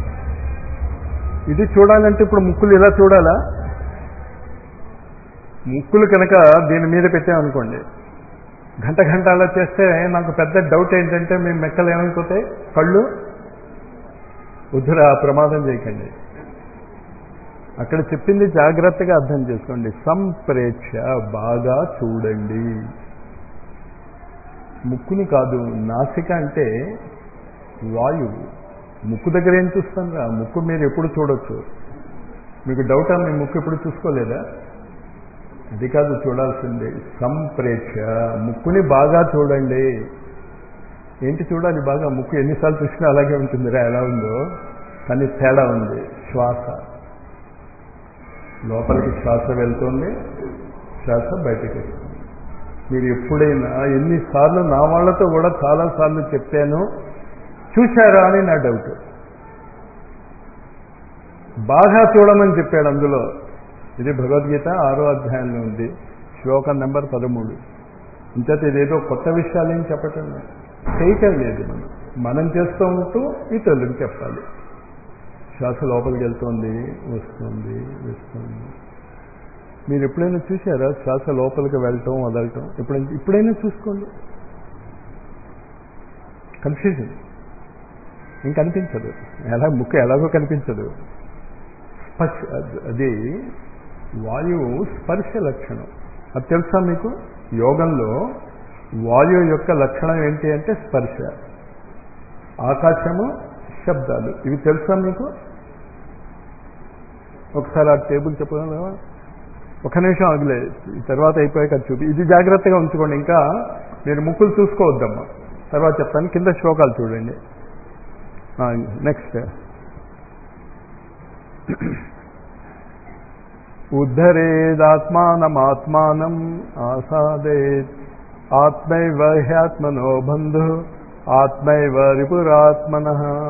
ఇది చూడాలంటే ఇప్పుడు ముక్కులు ఇలా చూడాలా ముక్కులు కనుక దీని మీద పెట్టామనుకోండి గంట గంట అలా చేస్తే నాకు పెద్ద డౌట్ ఏంటంటే మీ మెక్కలు ఏమైపోతాయి కళ్ళు వద్దురా ప్రమాదం చేయకండి అక్కడ చెప్పింది జాగ్రత్తగా అర్థం చేసుకోండి సంప్రేక్ష బాగా చూడండి ముక్కుని కాదు నాసిక అంటే వాయువు ముక్కు దగ్గర ఏం చూస్తాను రా ముక్కు మీరు ఎప్పుడు చూడొచ్చు మీకు డౌటా మీ ముక్కు ఎప్పుడు చూసుకోలేదా అది కాదు చూడాల్సింది సంప్రేక్ష ముక్కుని బాగా చూడండి ఏంటి చూడాలి బాగా ముక్కు ఎన్నిసార్లు చూసినా అలాగే ఉంటుందిరా ఎలా ఉందో కానీ తేడా ఉంది శ్వాస లోపలికి శ్వాస వెళ్తుంది శ్వాస బయటకు వస్తుంది మీరు ఎప్పుడైనా ఎన్నిసార్లు నా వాళ్ళతో కూడా చాలాసార్లు చెప్పాను చూశారా అని నా డౌట్ బాగా చూడమని చెప్పాడు అందులో ఇది భగవద్గీత ఆరో అధ్యాయంలో ఉంది శ్లోకం నెంబర్ పదమూడు ఇంతటి ఇదేదో కొత్త విషయాలు ఏం చెప్పటం లేదు చేయటం లేదు మనం మనం చేస్తూ ఉంటూ ఇతరులకు చెప్పాలి శ్వాస లోపలికి వెళ్తోంది వస్తుంది వస్తుంది మీరు ఎప్పుడైనా చూసారా శ్వాస లోపలికి వెళ్ళటం వదలటం ఎప్పుడైనా ఇప్పుడైనా చూసుకోండి కన్ఫ్యూజన్ ఇంక కనిపించదు ఎలా ముక్కు ఎలాగో కనిపించదు స్పర్శ అది వాయువు స్పర్శ లక్షణం అది తెలుసా మీకు యోగంలో వాయువు యొక్క లక్షణం ఏంటి అంటే స్పర్శ ఆకాశము శబ్దాలు ఇవి తెలుసా మీకు ఒకసారి ఆ టేబుల్ చెప్పగలవా ఒక నిమిషం ఆగలే తర్వాత అయిపోయాక చూపి ఇది జాగ్రత్తగా ఉంచుకోండి ఇంకా మీరు ముక్కులు చూసుకోవద్దమ్మా తర్వాత చెప్తాను కింద శ్లోకాలు చూడండి నెక్స్ట్ ఉద్ధరేదాత్మానమాత్మానం ఆసాదేత్ ఆత్మైవ హ్యాత్మనో బంధు ఆత్మైవ రిపురాత్మన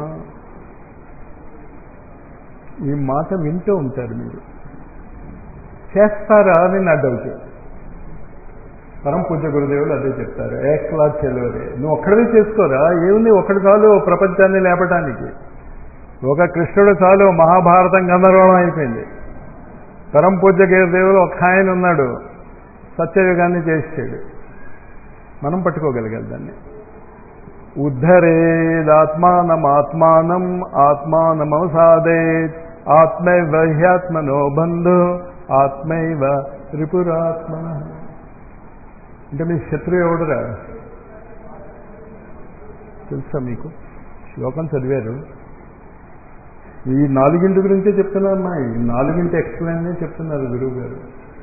ఈ మాట వింటూ ఉంటారు మీరు చేస్తారా అని నా డౌట్ పరమ పూజ గురుదేవులు అదే చెప్తారు ఏక్లా చెలోరే నువ్వు ఒక్కడివి చేసుకోరా ఏముంది ఒక్కడు చాలు ప్రపంచాన్ని లేపటానికి ఒక కృష్ణుడు చాలు మహాభారతం గందరగోళం అయిపోయింది పరమ పూజ గురుదేవులు ఒక ఆయన ఉన్నాడు సత్యయుగాన్ని చేసాడు మనం పట్టుకోగలిగాలి దాన్ని ఉద్ధరేదాత్మానమాత్మానం ఆత్మానమవసాదేత్ ఆత్మైవ హ్యాత్మనో బంధు ఆత్మైవ రిపురాత్మన అంటే మీ శత్రువు ఎవడురా తెలుసా మీకు శ్లోకం చదివారు ఈ నాలుగింటి గురించే చెప్తున్నారమ్మా ఈ నాలుగింటి ఎక్స్ప్లెయిన్ చెప్తున్నారు గురువు గారు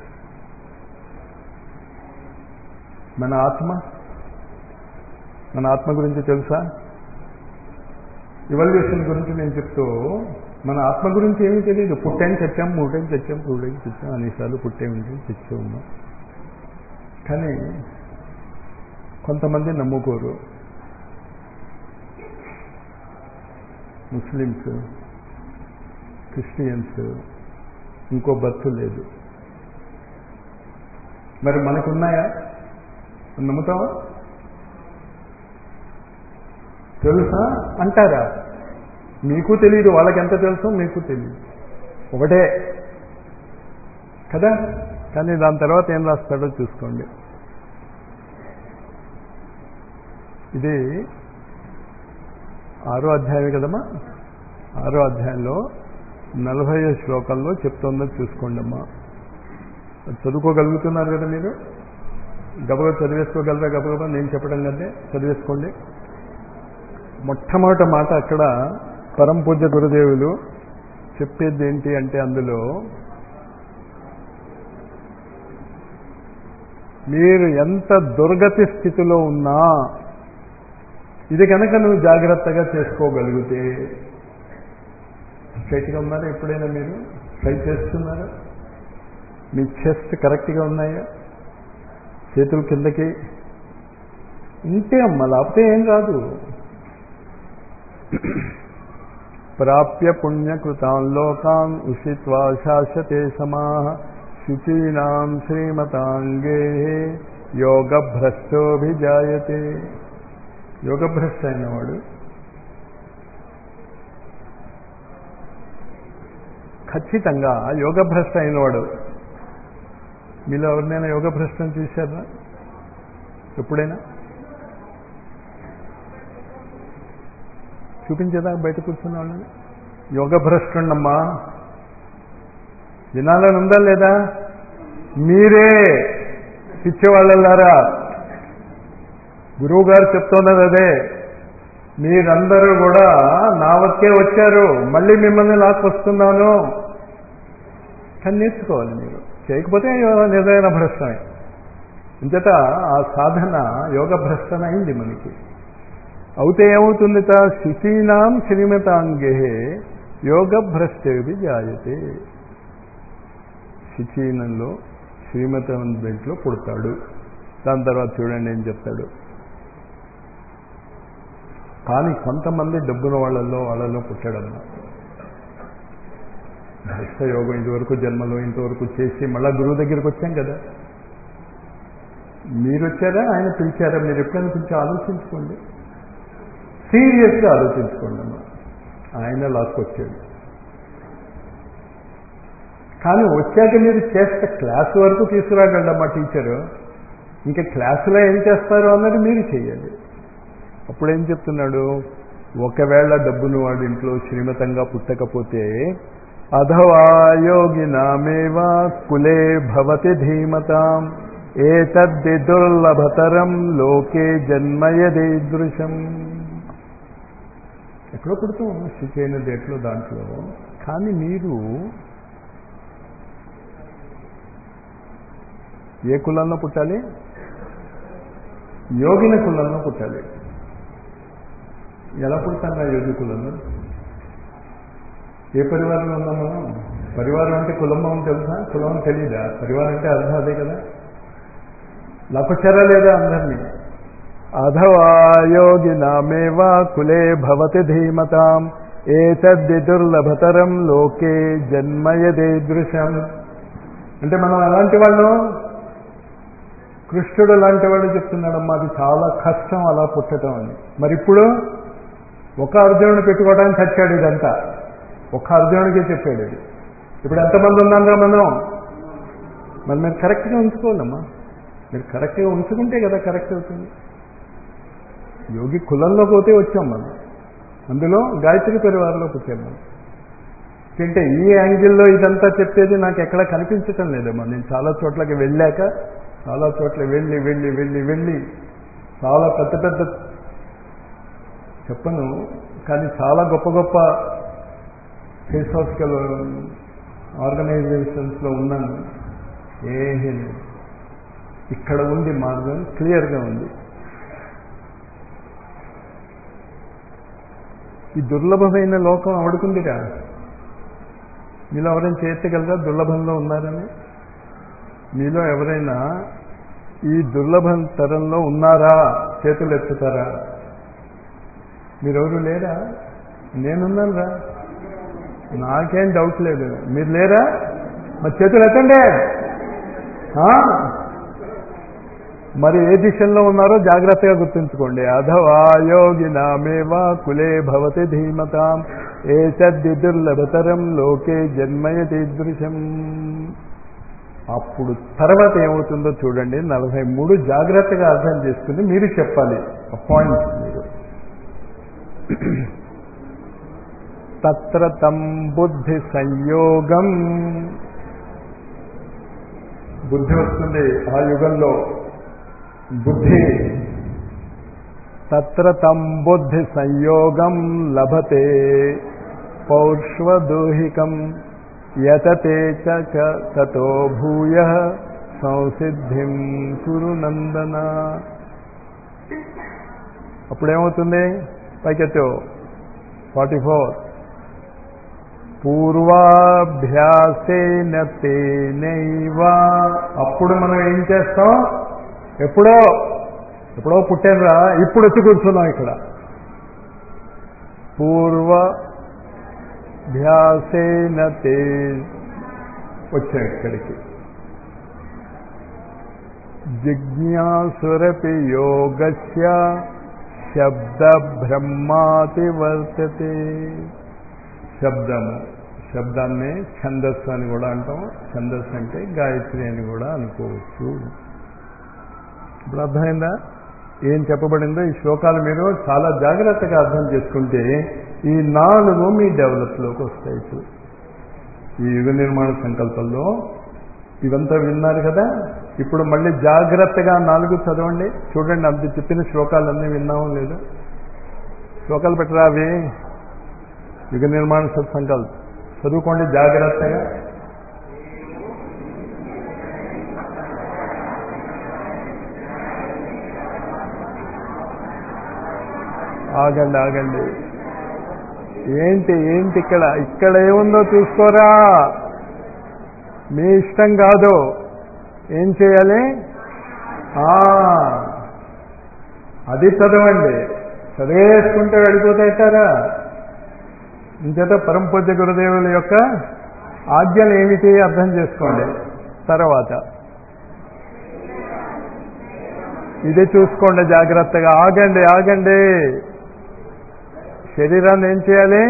మన ఆత్మ మన ఆత్మ గురించి తెలుసా ఇవల్యూషన్ గురించి నేను చెప్తూ మన ఆత్మ గురించి ఏమీ తెలియదు పుట్టాను చచ్చాం మూటని చచ్చాం మూడని చచ్చాం అన్నిసార్లు పుట్టే ఉంటే చచ్చి ఉన్నాం కానీ కొంతమంది నమ్ముకోరు ముస్లిమ్స్ క్రిస్టియన్స్ ఇంకో బర్త్ లేదు మరి మనకున్నాయా నమ్ముతావా తెలుసా అంటారా మీకు తెలియదు వాళ్ళకి ఎంత తెలుసో మీకు తెలియదు ఒకటే కదా కానీ దాని తర్వాత ఏం రాస్తాడో చూసుకోండి ఇది ఆరో అధ్యాయమే కదమ్మా ఆరో అధ్యాయంలో నలభై శ్లోకంలో చెప్తుందో చూసుకోండి అమ్మా చదువుకోగలుగుతున్నారు కదా మీరు గబగబా చదివేసుకోగలరా గబగబా నేను చెప్పడం కదే చదివేసుకోండి మొట్టమొదటి మాట అక్కడ పరం పూజ్య గురుదేవులు చెప్పేది ఏంటి అంటే అందులో మీరు ఎంత దుర్గతి స్థితిలో ఉన్నా ఇది కనుక నువ్వు జాగ్రత్తగా చేసుకోగలిగితే స్ట్రైట్గా ఉన్నారా ఎప్పుడైనా మీరు ట్రై చేస్తున్నారా మీ చెస్ట్ కరెక్ట్గా ఉన్నాయా చేతులు కిందకి ఇంతే అమ్మ లేకపోతే ఏం రాదు ప్రాప్య పుణ్యకృతాన్ లోకాన్ ఉషిత్వా శాశ్వతే సమా శుచీనాం శ్రీమతాంగే యోగభ్రష్టోభిజాయతే యోగభ్రష్ట అయినవాడు ఖచ్చితంగా యోగభ్రష్ట అయినవాడు మీలో ఎవరినైనా యోగభ్రష్టం చూశారా ఎప్పుడైనా చూపించేదా బయట కూర్చున్న వాళ్ళని యోగభ్రష్టుండమ్మా వినాలని ఉందా లేదా మీరే పిచ్చేవాళ్ళలారా గురువు గారు చెప్తున్నది అదే మీరందరూ కూడా నా వక్కే వచ్చారు మళ్ళీ మిమ్మల్ని లాక్కొస్తున్నాను కానీ నేర్చుకోవాలి మీరు చేయకపోతే నిజమైన భ్రష్టమే ఇంతట ఆ సాధన యోగ భ్రష్టన అయింది మనకి అవుతే ఏమవుతుందిట శుచీనాం శ్రీమతాంగే యోగ భ్రష్టేవి జాయతే శుచీనంలో శ్రీమతం బెంట్లో పుడతాడు దాని తర్వాత చూడండి ఏం చెప్తాడు కానీ కొంతమంది డబ్బున వాళ్ళల్లో వాళ్ళలో పుట్టాడమ్మా యోగం ఇదివరకు జన్మలో ఇంతవరకు చేసి మళ్ళా గురువు దగ్గరికి వచ్చాం కదా మీరు వచ్చారా ఆయన పిలిచారా మీరు ఎప్పుడైనా పిలిచి ఆలోచించుకోండి సీరియస్గా ఆలోచించుకోండి అమ్మా ఆయన లాస్కి వచ్చాడు కానీ వచ్చాక మీరు చేస్తే క్లాస్ వరకు తీసుకురాగలడు మా టీచరు ఇంకా క్లాసులో ఏం చేస్తారు అన్నది మీరు చేయాలి అప్పుడు ఏం చెప్తున్నాడు ఒకవేళ డబ్బును వాడి ఇంట్లో శ్రీమతంగా పుట్టకపోతే అధవా యోగినామేవా కులే భవతి ధీమతాం ఏతద్ది దుర్లభతరం లోకే జన్మయదీదృశం ఎక్కడో పుడతాం శిచైన దేట్లో దాంట్లో కానీ మీరు ఏ కులంలో పుట్టాలి యోగిన కులంలో పుట్టాలి ఎలా పుడతాం యోగి కులంలో ఏ పరివారంలో ఉన్నాం మనం పరివారం అంటే కులంబం తెలుసా కులం తెలీదా పరివారం అంటే అర్థం అదే కదా లపచారా లేదా అందరినీ అధవా యోగినామేవా కులే భవతి ధీమతాం ఏతద్ది దుర్లభతరం లోకే జన్మయదేదృశం అంటే మనం అలాంటి వాళ్ళు కృష్ణుడు లాంటి వాడు చెప్తున్నాడమ్మా అది చాలా కష్టం అలా పుట్టడం అని మరి ఇప్పుడు ఒక అర్జునుడు పెట్టుకోవడానికి చచ్చాడు ఇదంతా ఒక అర్జునుడికే చెప్పాడు ఇది ఇప్పుడు ఎంతమంది ఉన్నారా మనం మరి మీరు కరెక్ట్గా ఉంచుకోవాలమ్మా మీరు కరెక్ట్గా ఉంచుకుంటే కదా కరెక్ట్ అవుతుంది యోగి కులంలో పోతే వచ్చాం మనం అందులో గాయత్రి పరివారంలో పుట్టాం మనం అంటే ఈ యాంగిల్లో ఇదంతా చెప్పేది నాకు ఎక్కడ కనిపించటం లేదమ్మా నేను చాలా చోట్లకి వెళ్ళాక చాలా చోట్ల వెళ్ళి వెళ్ళి వెళ్ళి వెళ్ళి చాలా పెద్ద పెద్ద చెప్పను కానీ చాలా గొప్ప గొప్ప ఫిలాసాఫికల్ ఆర్గనైజేషన్స్లో ఉన్నాను ఏమీ లేదు ఇక్కడ ఉంది మార్గం క్లియర్గా ఉంది ఈ దుర్లభమైన లోకం అవడుకుందిగా మీలో ఎవరైనా చేయగలరా దుర్లభంలో ఉన్నారని మీలో ఎవరైనా ఈ దుర్లభ తరంలో ఉన్నారా చేతులు ఎత్తుతారా మీరెవరు లేరా నేనున్నాను రా నాకేం డౌట్ లేదు మీరు లేరా మరి చేతులు ఎత్తండి మరి ఏ దిశల్లో ఉన్నారో జాగ్రత్తగా గుర్తుంచుకోండి అధవా యోగినామేవా కులే భవతి ధీమతాం ఏతద్ది దుర్లభతరం లోకే జన్మయదీదృశం అప్పుడు తర్వాత ఏమవుతుందో చూడండి నలభై మూడు జాగ్రత్తగా అర్థం చేసుకుని మీరు చెప్పాలి పాయింట్ మీరు తత్ర తం బుద్ధి సంయోగం బుద్ధి వస్తుంది ఆ యుగంలో బుద్ధి తత్ర తం బుద్ధి సంయోగం లభతే పౌష్వదోహికం యతతే చ తతో భూయ సంసిద్ధిం కురు నందన అప్పుడేమవుతుంది పైకెత్తు ఫార్టీ ఫోర్ పూర్వాభ్యాసేన తేనైవ అప్పుడు మనం ఏం చేస్తాం ఎప్పుడో ఎప్పుడో పుట్టానురా ఇప్పుడు వచ్చి కూర్చున్నాం ఇక్కడ పూర్వ ధ్యాసేన తే వచ్చాం ఇక్కడికి జిజ్ఞాసురపి యోగస్య శబ్ద బ్రహ్మాతి వర్తతే శబ్దము శబ్దాన్ని ఛందస్సు అని కూడా అంటాం ఛందస్సు అంటే గాయత్రి అని కూడా అనుకోవచ్చు ఇప్పుడు అర్థమైందా ఏం చెప్పబడిందో ఈ శ్లోకాలు మీరు చాలా జాగ్రత్తగా అర్థం చేసుకుంటే ఈ నాలుగు మీ డెవలప్లోకి వస్తాయి ఇప్పుడు ఈ యుగ నిర్మాణ సంకల్పంలో ఇవంతా విన్నారు కదా ఇప్పుడు మళ్ళీ జాగ్రత్తగా నాలుగు చదవండి చూడండి అంత చెప్పిన శ్లోకాలన్నీ విన్నామో లేదు శ్లోకాలు పెట్టరా అవి యుగ నిర్మాణ సత్సంకల్పం చదువుకోండి జాగ్రత్తగా ఆగండి ఆగండి ఏంటి ఏంటి ఇక్కడ ఇక్కడ ఏముందో చూసుకోరా మీ ఇష్టం కాదు ఏం చేయాలి ఆ, అది చదవండి చదివేసుకుంటే వెళ్ళిపోతాయితారా ఇంచేత పరంపూజ్య గురుదేవుల యొక్క ఆజ్ఞలు ఏమిటి అర్థం చేసుకోండి తర్వాత ఇది చూసుకోండి జాగ్రత్తగా ఆగండి ఆగండి శరీరాన్ని ఏం చేయాలి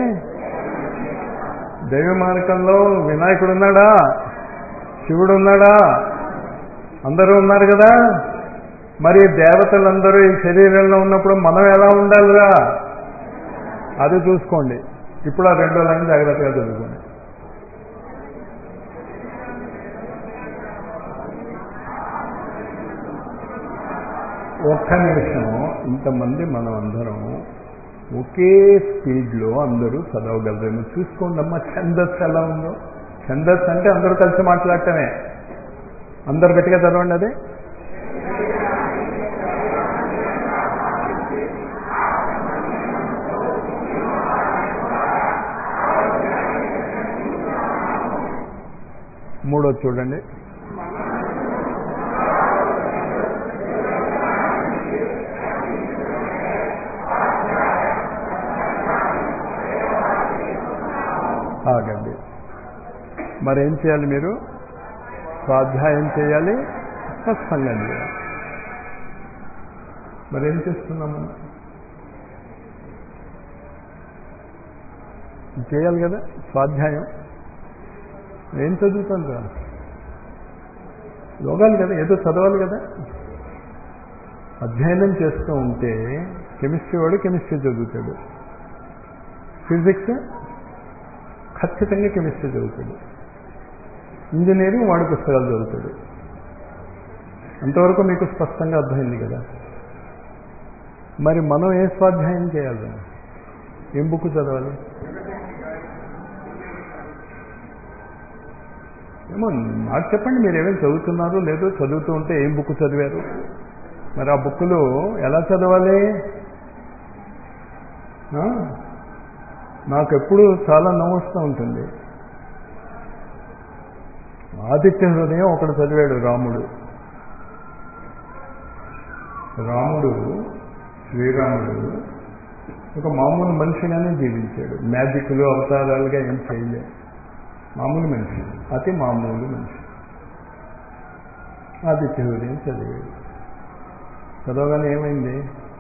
దైవ మార్గంలో వినాయకుడు ఉన్నాడా శివుడు ఉన్నాడా అందరూ ఉన్నారు కదా మరి దేవతలందరూ ఈ శరీరంలో ఉన్నప్పుడు మనం ఎలా ఉండాలిరా అది చూసుకోండి ఇప్పుడు ఆ రెండో లైన్ జాగ్రత్తగా చదువుకోండి ఒక్క నిమిషం ఇంతమంది మనం అందరం ఒకే స్పీడ్లో అందరూ చదవగలరేమో చూసుకోండి అమ్మా ఛందస్సు ఎలా ఉందో ఛందస్సు అంటే అందరూ కలిసి మాట్లాడటమే అందరు గట్టిగా చదవండి అది మూడో చూడండి ఆగండి మరేం చేయాలి మీరు స్వాధ్యాయం చేయాలి సత్సంగం చేయాలి మరేం చేస్తున్నాం మనం చేయాలి కదా స్వాధ్యాయం ఏం చదువుతాను రా యోగాలు కదా ఏదో చదవాలి కదా అధ్యయనం చేస్తూ ఉంటే కెమిస్ట్రీ వాడు కెమిస్ట్రీ చదువుతాడు ఫిజిక్స్ ఖచ్చితంగా కెమిస్ట్రీ చదువుతాడు ఇంజనీరింగ్ వాడి పుస్తకాలు చదువుతాడు అంతవరకు మీకు స్పష్టంగా అర్థమైంది కదా మరి మనం ఏ స్వాధ్యాయం చేయాలి ఏం బుక్ చదవాలి ఏమో నాకు చెప్పండి మీరు ఏమేమి చదువుతున్నారు లేదో చదువుతూ ఉంటే ఏం బుక్ చదివారు మరి ఆ బుక్కులు ఎలా చదవాలి ఆ? నాకు ఎప్పుడు చాలా నవ్వుస్తూ ఉంటుంది ఆదిత్య హృదయం ఒకడు చదివాడు రాముడు రాముడు శ్రీరాముడు ఒక మామూలు మనిషిగానే జీవించాడు మ్యాజిక్లు అవతారాలుగా ఏం చేయలేదు మామూలు మనిషి అతి మామూలు మనిషి ఆదిత్య హృదయం చదివాడు చదవగానే ఏమైంది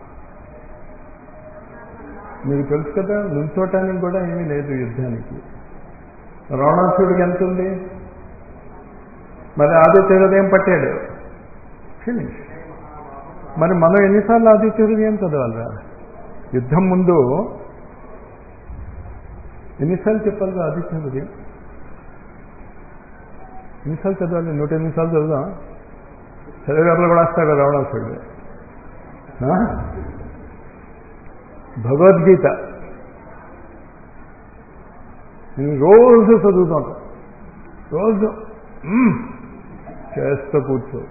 మీకు తెలుసు కదా నుంచోటానికి కూడా ఏమీ లేదు యుద్ధానికి రావణాసుడికి ఎంత ఉంది మరి ఆదిత్య హృదయం పట్టాడు ఫినిష్ మరి మనం ఎన్నిసార్లు ఆదిత్య హృదయం చదవాలరా యుద్ధం ముందు ఎన్నిసార్లు చెప్పాలి ఆదిత్య హృదయం ఎన్నిసార్లు చదవాలి నూట ఎనిమిది సార్లు చదువుదాం చదివేవాళ్ళు కూడా వస్తాడు రావణాసుడు ఆ? భగవద్గీత నేను రోజు చదువుతాను రోజు మ్మ్, చేస్తూ కూర్చో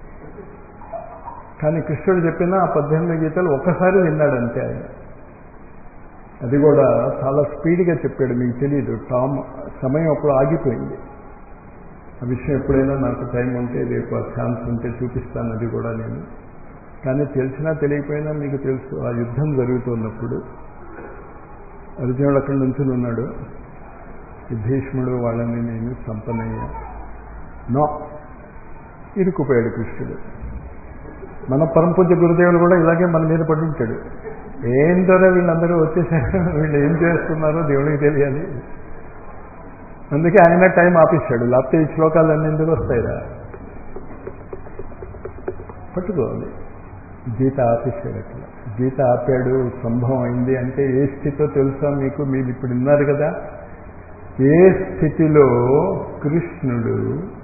కానీ కృష్ణుడు చెప్పిన ఆ పద్దెనిమిది గీతలు ఒక్కసారి విన్నాడంతే ఆయన అది కూడా చాలా స్పీడ్గా చెప్పాడు మీకు తెలియదు టామ్ సమయం అప్పుడు ఆగిపోయింది ఆ విషయం ఎప్పుడైనా నాకు టైం ఉంటే రేపు ఆ ఛాన్స్ ఉంటే చూపిస్తాను అది కూడా నేను కానీ తెలిసినా తెలియకపోయినా మీకు తెలుసు ఆ యుద్ధం జరుగుతున్నప్పుడు అర్జునుడు అక్కడి నుంచి ఉన్నాడు ఈ భీష్ముడు వాళ్ళని నేను చంపనయ్యా నో ఇరుక్కుపోయాడు కృష్ణుడు మన పరంపూజ గురుదేవులు కూడా ఇలాగే మన మీద పడించాడు ఏం ద్వారా వీళ్ళందరూ వచ్చేసారు వీళ్ళు ఏం చేస్తున్నారో దేవుడికి తెలియాలి అందుకే ఆయన టైం ఆపిస్తాడు లేకపోతే ఈ శ్లోకాలన్నీ ఎందుకు వస్తాయిరా పట్టుకోవాలి గీత ఆపేశాడు అట్లా గీత ఆపాడు సంభవం అయింది అంటే ఏ స్థితిలో తెలుసా మీకు మీరు ఇప్పుడు ఉన్నారు కదా ఏ స్థితిలో కృష్ణుడు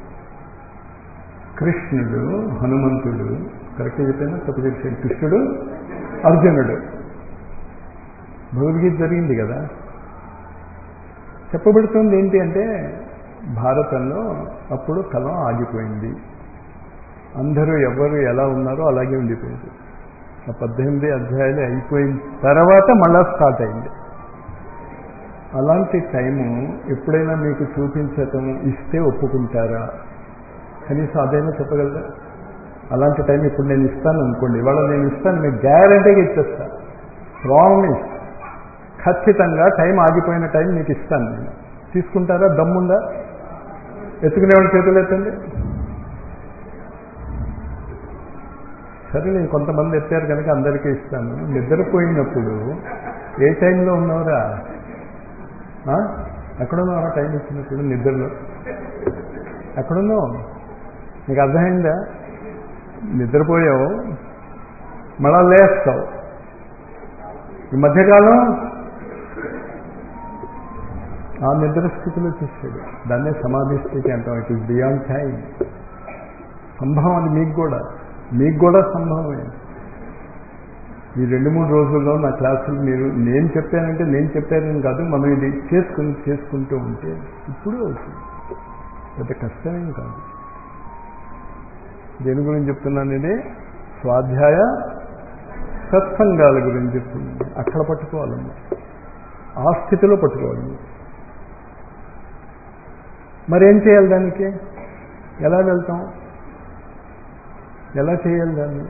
కృష్ణుడు హనుమంతుడు కరెక్ట్ చెప్పినా తప్పు చెప్పాడు కృష్ణుడు అర్జునుడు భగవద్గీత జరిగింది కదా చెప్పబడుతుంది ఏంటి అంటే భారతంలో అప్పుడు కలం ఆగిపోయింది అందరూ ఎవరు ఎలా ఉన్నారో అలాగే ఉండిపోయింది ఆ పద్దెనిమిది అధ్యాయాలు అయిపోయిన తర్వాత మళ్ళా స్టార్ట్ అయింది అలాంటి టైము ఎప్పుడైనా మీకు చూపించటం ఇస్తే ఒప్పుకుంటారా కనీసం అదైనా చెప్పగలరా అలాంటి టైం ఇప్పుడు నేను ఇస్తాను అనుకోండి ఇవాళ నేను ఇస్తాను మీకు గ్యారంటీగా ఇచ్చేస్తా ప్రామిస్ ఖచ్చితంగా టైం ఆగిపోయిన టైం మీకు ఇస్తాను నేను తీసుకుంటారా దమ్ముందా ఎత్తుకునేవాళ్ళు చేతులు ఎత్తండి సరే కొంతమంది ఎత్తారు కనుక అందరికీ ఇస్తాను నిద్రపోయినప్పుడు ఏ టైంలో ఉన్నావురా ఆ? ఎక్కడున్నావు టైం ఇచ్చినప్పుడు నిద్రలో ఎక్కడున్నావు నీకు అర్థమైందా నిద్రపోయావు మళ్ళా లేస్తావు ఈ మధ్యకాలం ఆ నిద్ర స్థితిలో చూసాడు దాన్నే సమాధి స్థితి అంటాం ఇట్ ఇస్ బియాండ్ టైం సంభవం అది మీకు కూడా మీకు కూడా సంభవమే ఈ రెండు మూడు రోజుల్లో నా క్లాసులు మీరు నేను చెప్పానంటే నేను చెప్పానని కాదు మనం ఇది చేసుకుని చేసుకుంటూ ఉంటే ఇప్పుడు అవుతుంది పెద్ద కష్టమేం కాదు దేని గురించి చెప్తున్నాను ఇది స్వాధ్యాయ సత్సంగాల గురించి చెప్తున్నాను అక్కడ పట్టుకోవాలమ్మా ఆ స్థితిలో పట్టుకోవాలి మరేం చేయాలి దానికి ఎలా వెళ్తాం ఎలా చేయాలి దాన్ని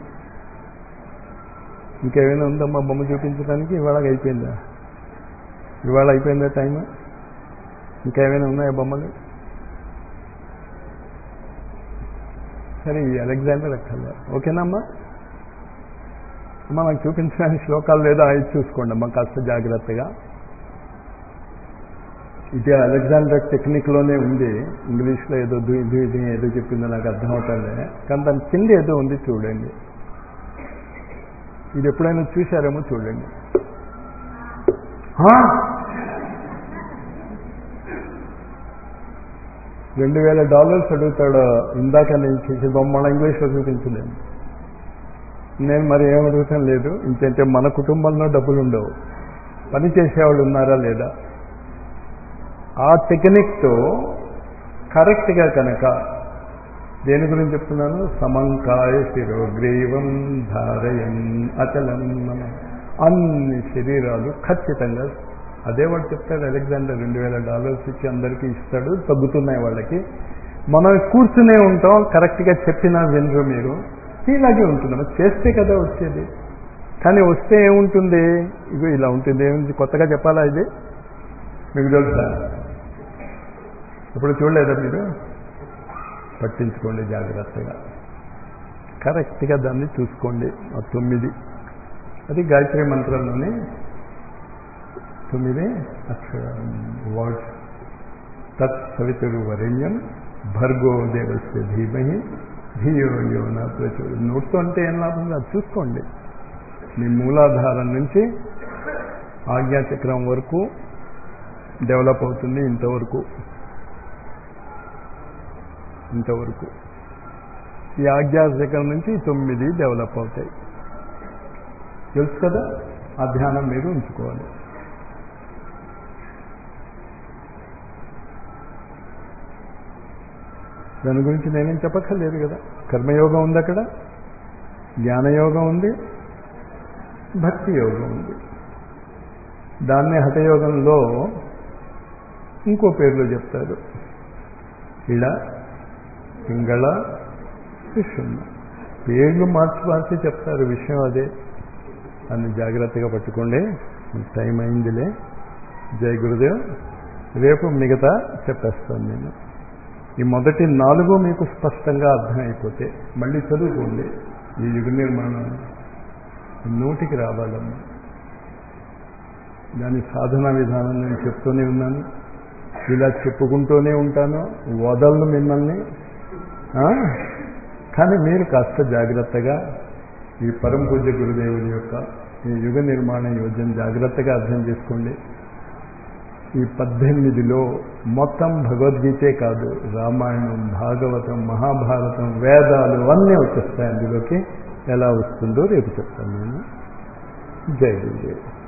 ఇంకేమైనా ఉందమ్మా బొమ్మ చూపించడానికి ఇవాళ అయిపోయిందా ఇవాళ అయిపోయిందా టైం ఇంకేమైనా ఉన్నాయా బొమ్మలు సరే ఈ అలెగ్జాండర్ అక్కర్లే ఓకేనమ్మా అమ్మా నాకు చూపించడానికి శ్లోకాలు లేదో అవి చూసుకోండి అమ్మా కాస్త జాగ్రత్తగా ఇది అలెగ్జాండర్ టెక్నిక్లోనే ఉంది ఇంగ్లీష్లో ఏదో దు ఇది ఇది ఏదో చెప్పిందో నాకు అర్థం అవుతుంది కానీ దాని కింద ఏదో ఉంది చూడండి ఇది ఎప్పుడైనా చూశారేమో చూడండి రెండు వేల డాలర్స్ అడుగుతాడు ఇందాక నేను చేసి బొమ్మల ఇంగ్లీష్లో చూపించలేను నేను మరి ఏం అడుగుతాను లేదు ఇంకంటే మన కుటుంబంలో డబ్బులు ఉండవు పని చేసేవాళ్ళు ఉన్నారా లేదా ఆ టెక్నిక్తో కరెక్ట్గా కనుక దేని గురించి చెప్తున్నాను సమంకాయ శిరోగ్రీవం ధారయన్ అచలం నమ అన్ని శరీరాలు ఖచ్చితంగా అదే వాడు చెప్తాడు అలెగ్జాండర్ రెండు వేల డాలర్స్ ఇచ్చి అందరికీ ఇస్తాడు తగ్గుతున్నాయి వాళ్ళకి మనం కూర్చునే ఉంటాం కరెక్ట్గా చెప్పినా వినరు మీరు ఇలాగే ఉంటున్నాం చేస్తే కదా వచ్చేది కానీ వస్తే ఏముంటుంది ఇగో ఇలా ఉంటుంది ఏముంది కొత్తగా చెప్పాలా ఇది మీకు తెలుసా ఇప్పుడు చూడలేదా మీరు పట్టించుకోండి జాగ్రత్తగా కరెక్ట్గా దాన్ని చూసుకోండి ఆ తొమ్మిది అది గాయత్రి మంత్రంలోని తొమ్మిది అక్షర వర్డ్స్ తత్ సవితురు వరేణ్యం భర్గో దేవస్య ధీమహి ధియో యో నా ప్రచురు నోట్తో అంటే ఏం లాభం అది చూసుకోండి మీ మూలాధారం నుంచి ఆజ్ఞాచక్రం వరకు డెవలప్ అవుతుంది ఇంతవరకు ఇంతవరకు ఈ ఆజ్ఞాచక్రం నుంచి తొమ్మిది డెవలప్ అవుతాయి తెలుసు కదా ఆ ధ్యానం మీరు ఉంచుకోవాలి దాని గురించి నేనేం చెప్పక్కర్లేదు కదా కర్మయోగం ఉంది అక్కడ జ్ఞానయోగం ఉంది భక్తి యోగం ఉంది దాన్నే హఠయోగంలో ఇంకో పేర్లో చెప్తారు ఇళ పింగళ విషుమ్మ పేర్లు మార్చి మార్చి చెప్తారు విషయం అదే దాన్ని జాగ్రత్తగా పట్టుకోండి టైం అయిందిలే జై గురుదేవ్ రేపు మిగతా చెప్పేస్తాను నేను ఈ మొదటి నాలుగు మీకు స్పష్టంగా అర్థమైపోతే మళ్ళీ చదువుకోండి ఈ యుగ నిర్మాణం నోటికి రావాలమ్మా దాని సాధన విధానం నేను చెప్తూనే ఉన్నాను ఇలా చెప్పుకుంటూనే ఉంటాను వదలను మిమ్మల్ని కానీ మీరు కాస్త జాగ్రత్తగా ఈ పరమ పూజ్య గురుదేవుని యొక్క ఈ యుగ నిర్మాణ యోజన జాగ్రత్తగా అర్థం చేసుకోండి ఈ పద్దెనిమిదిలో మొత్తం భగవద్గీతే కాదు రామాయణం భాగవతం మహాభారతం వేదాలు అన్నీ వచ్చేస్తాయి అందులోకి ఎలా వస్తుందో రేపు చెప్తాను నేను జై గురుదేవ్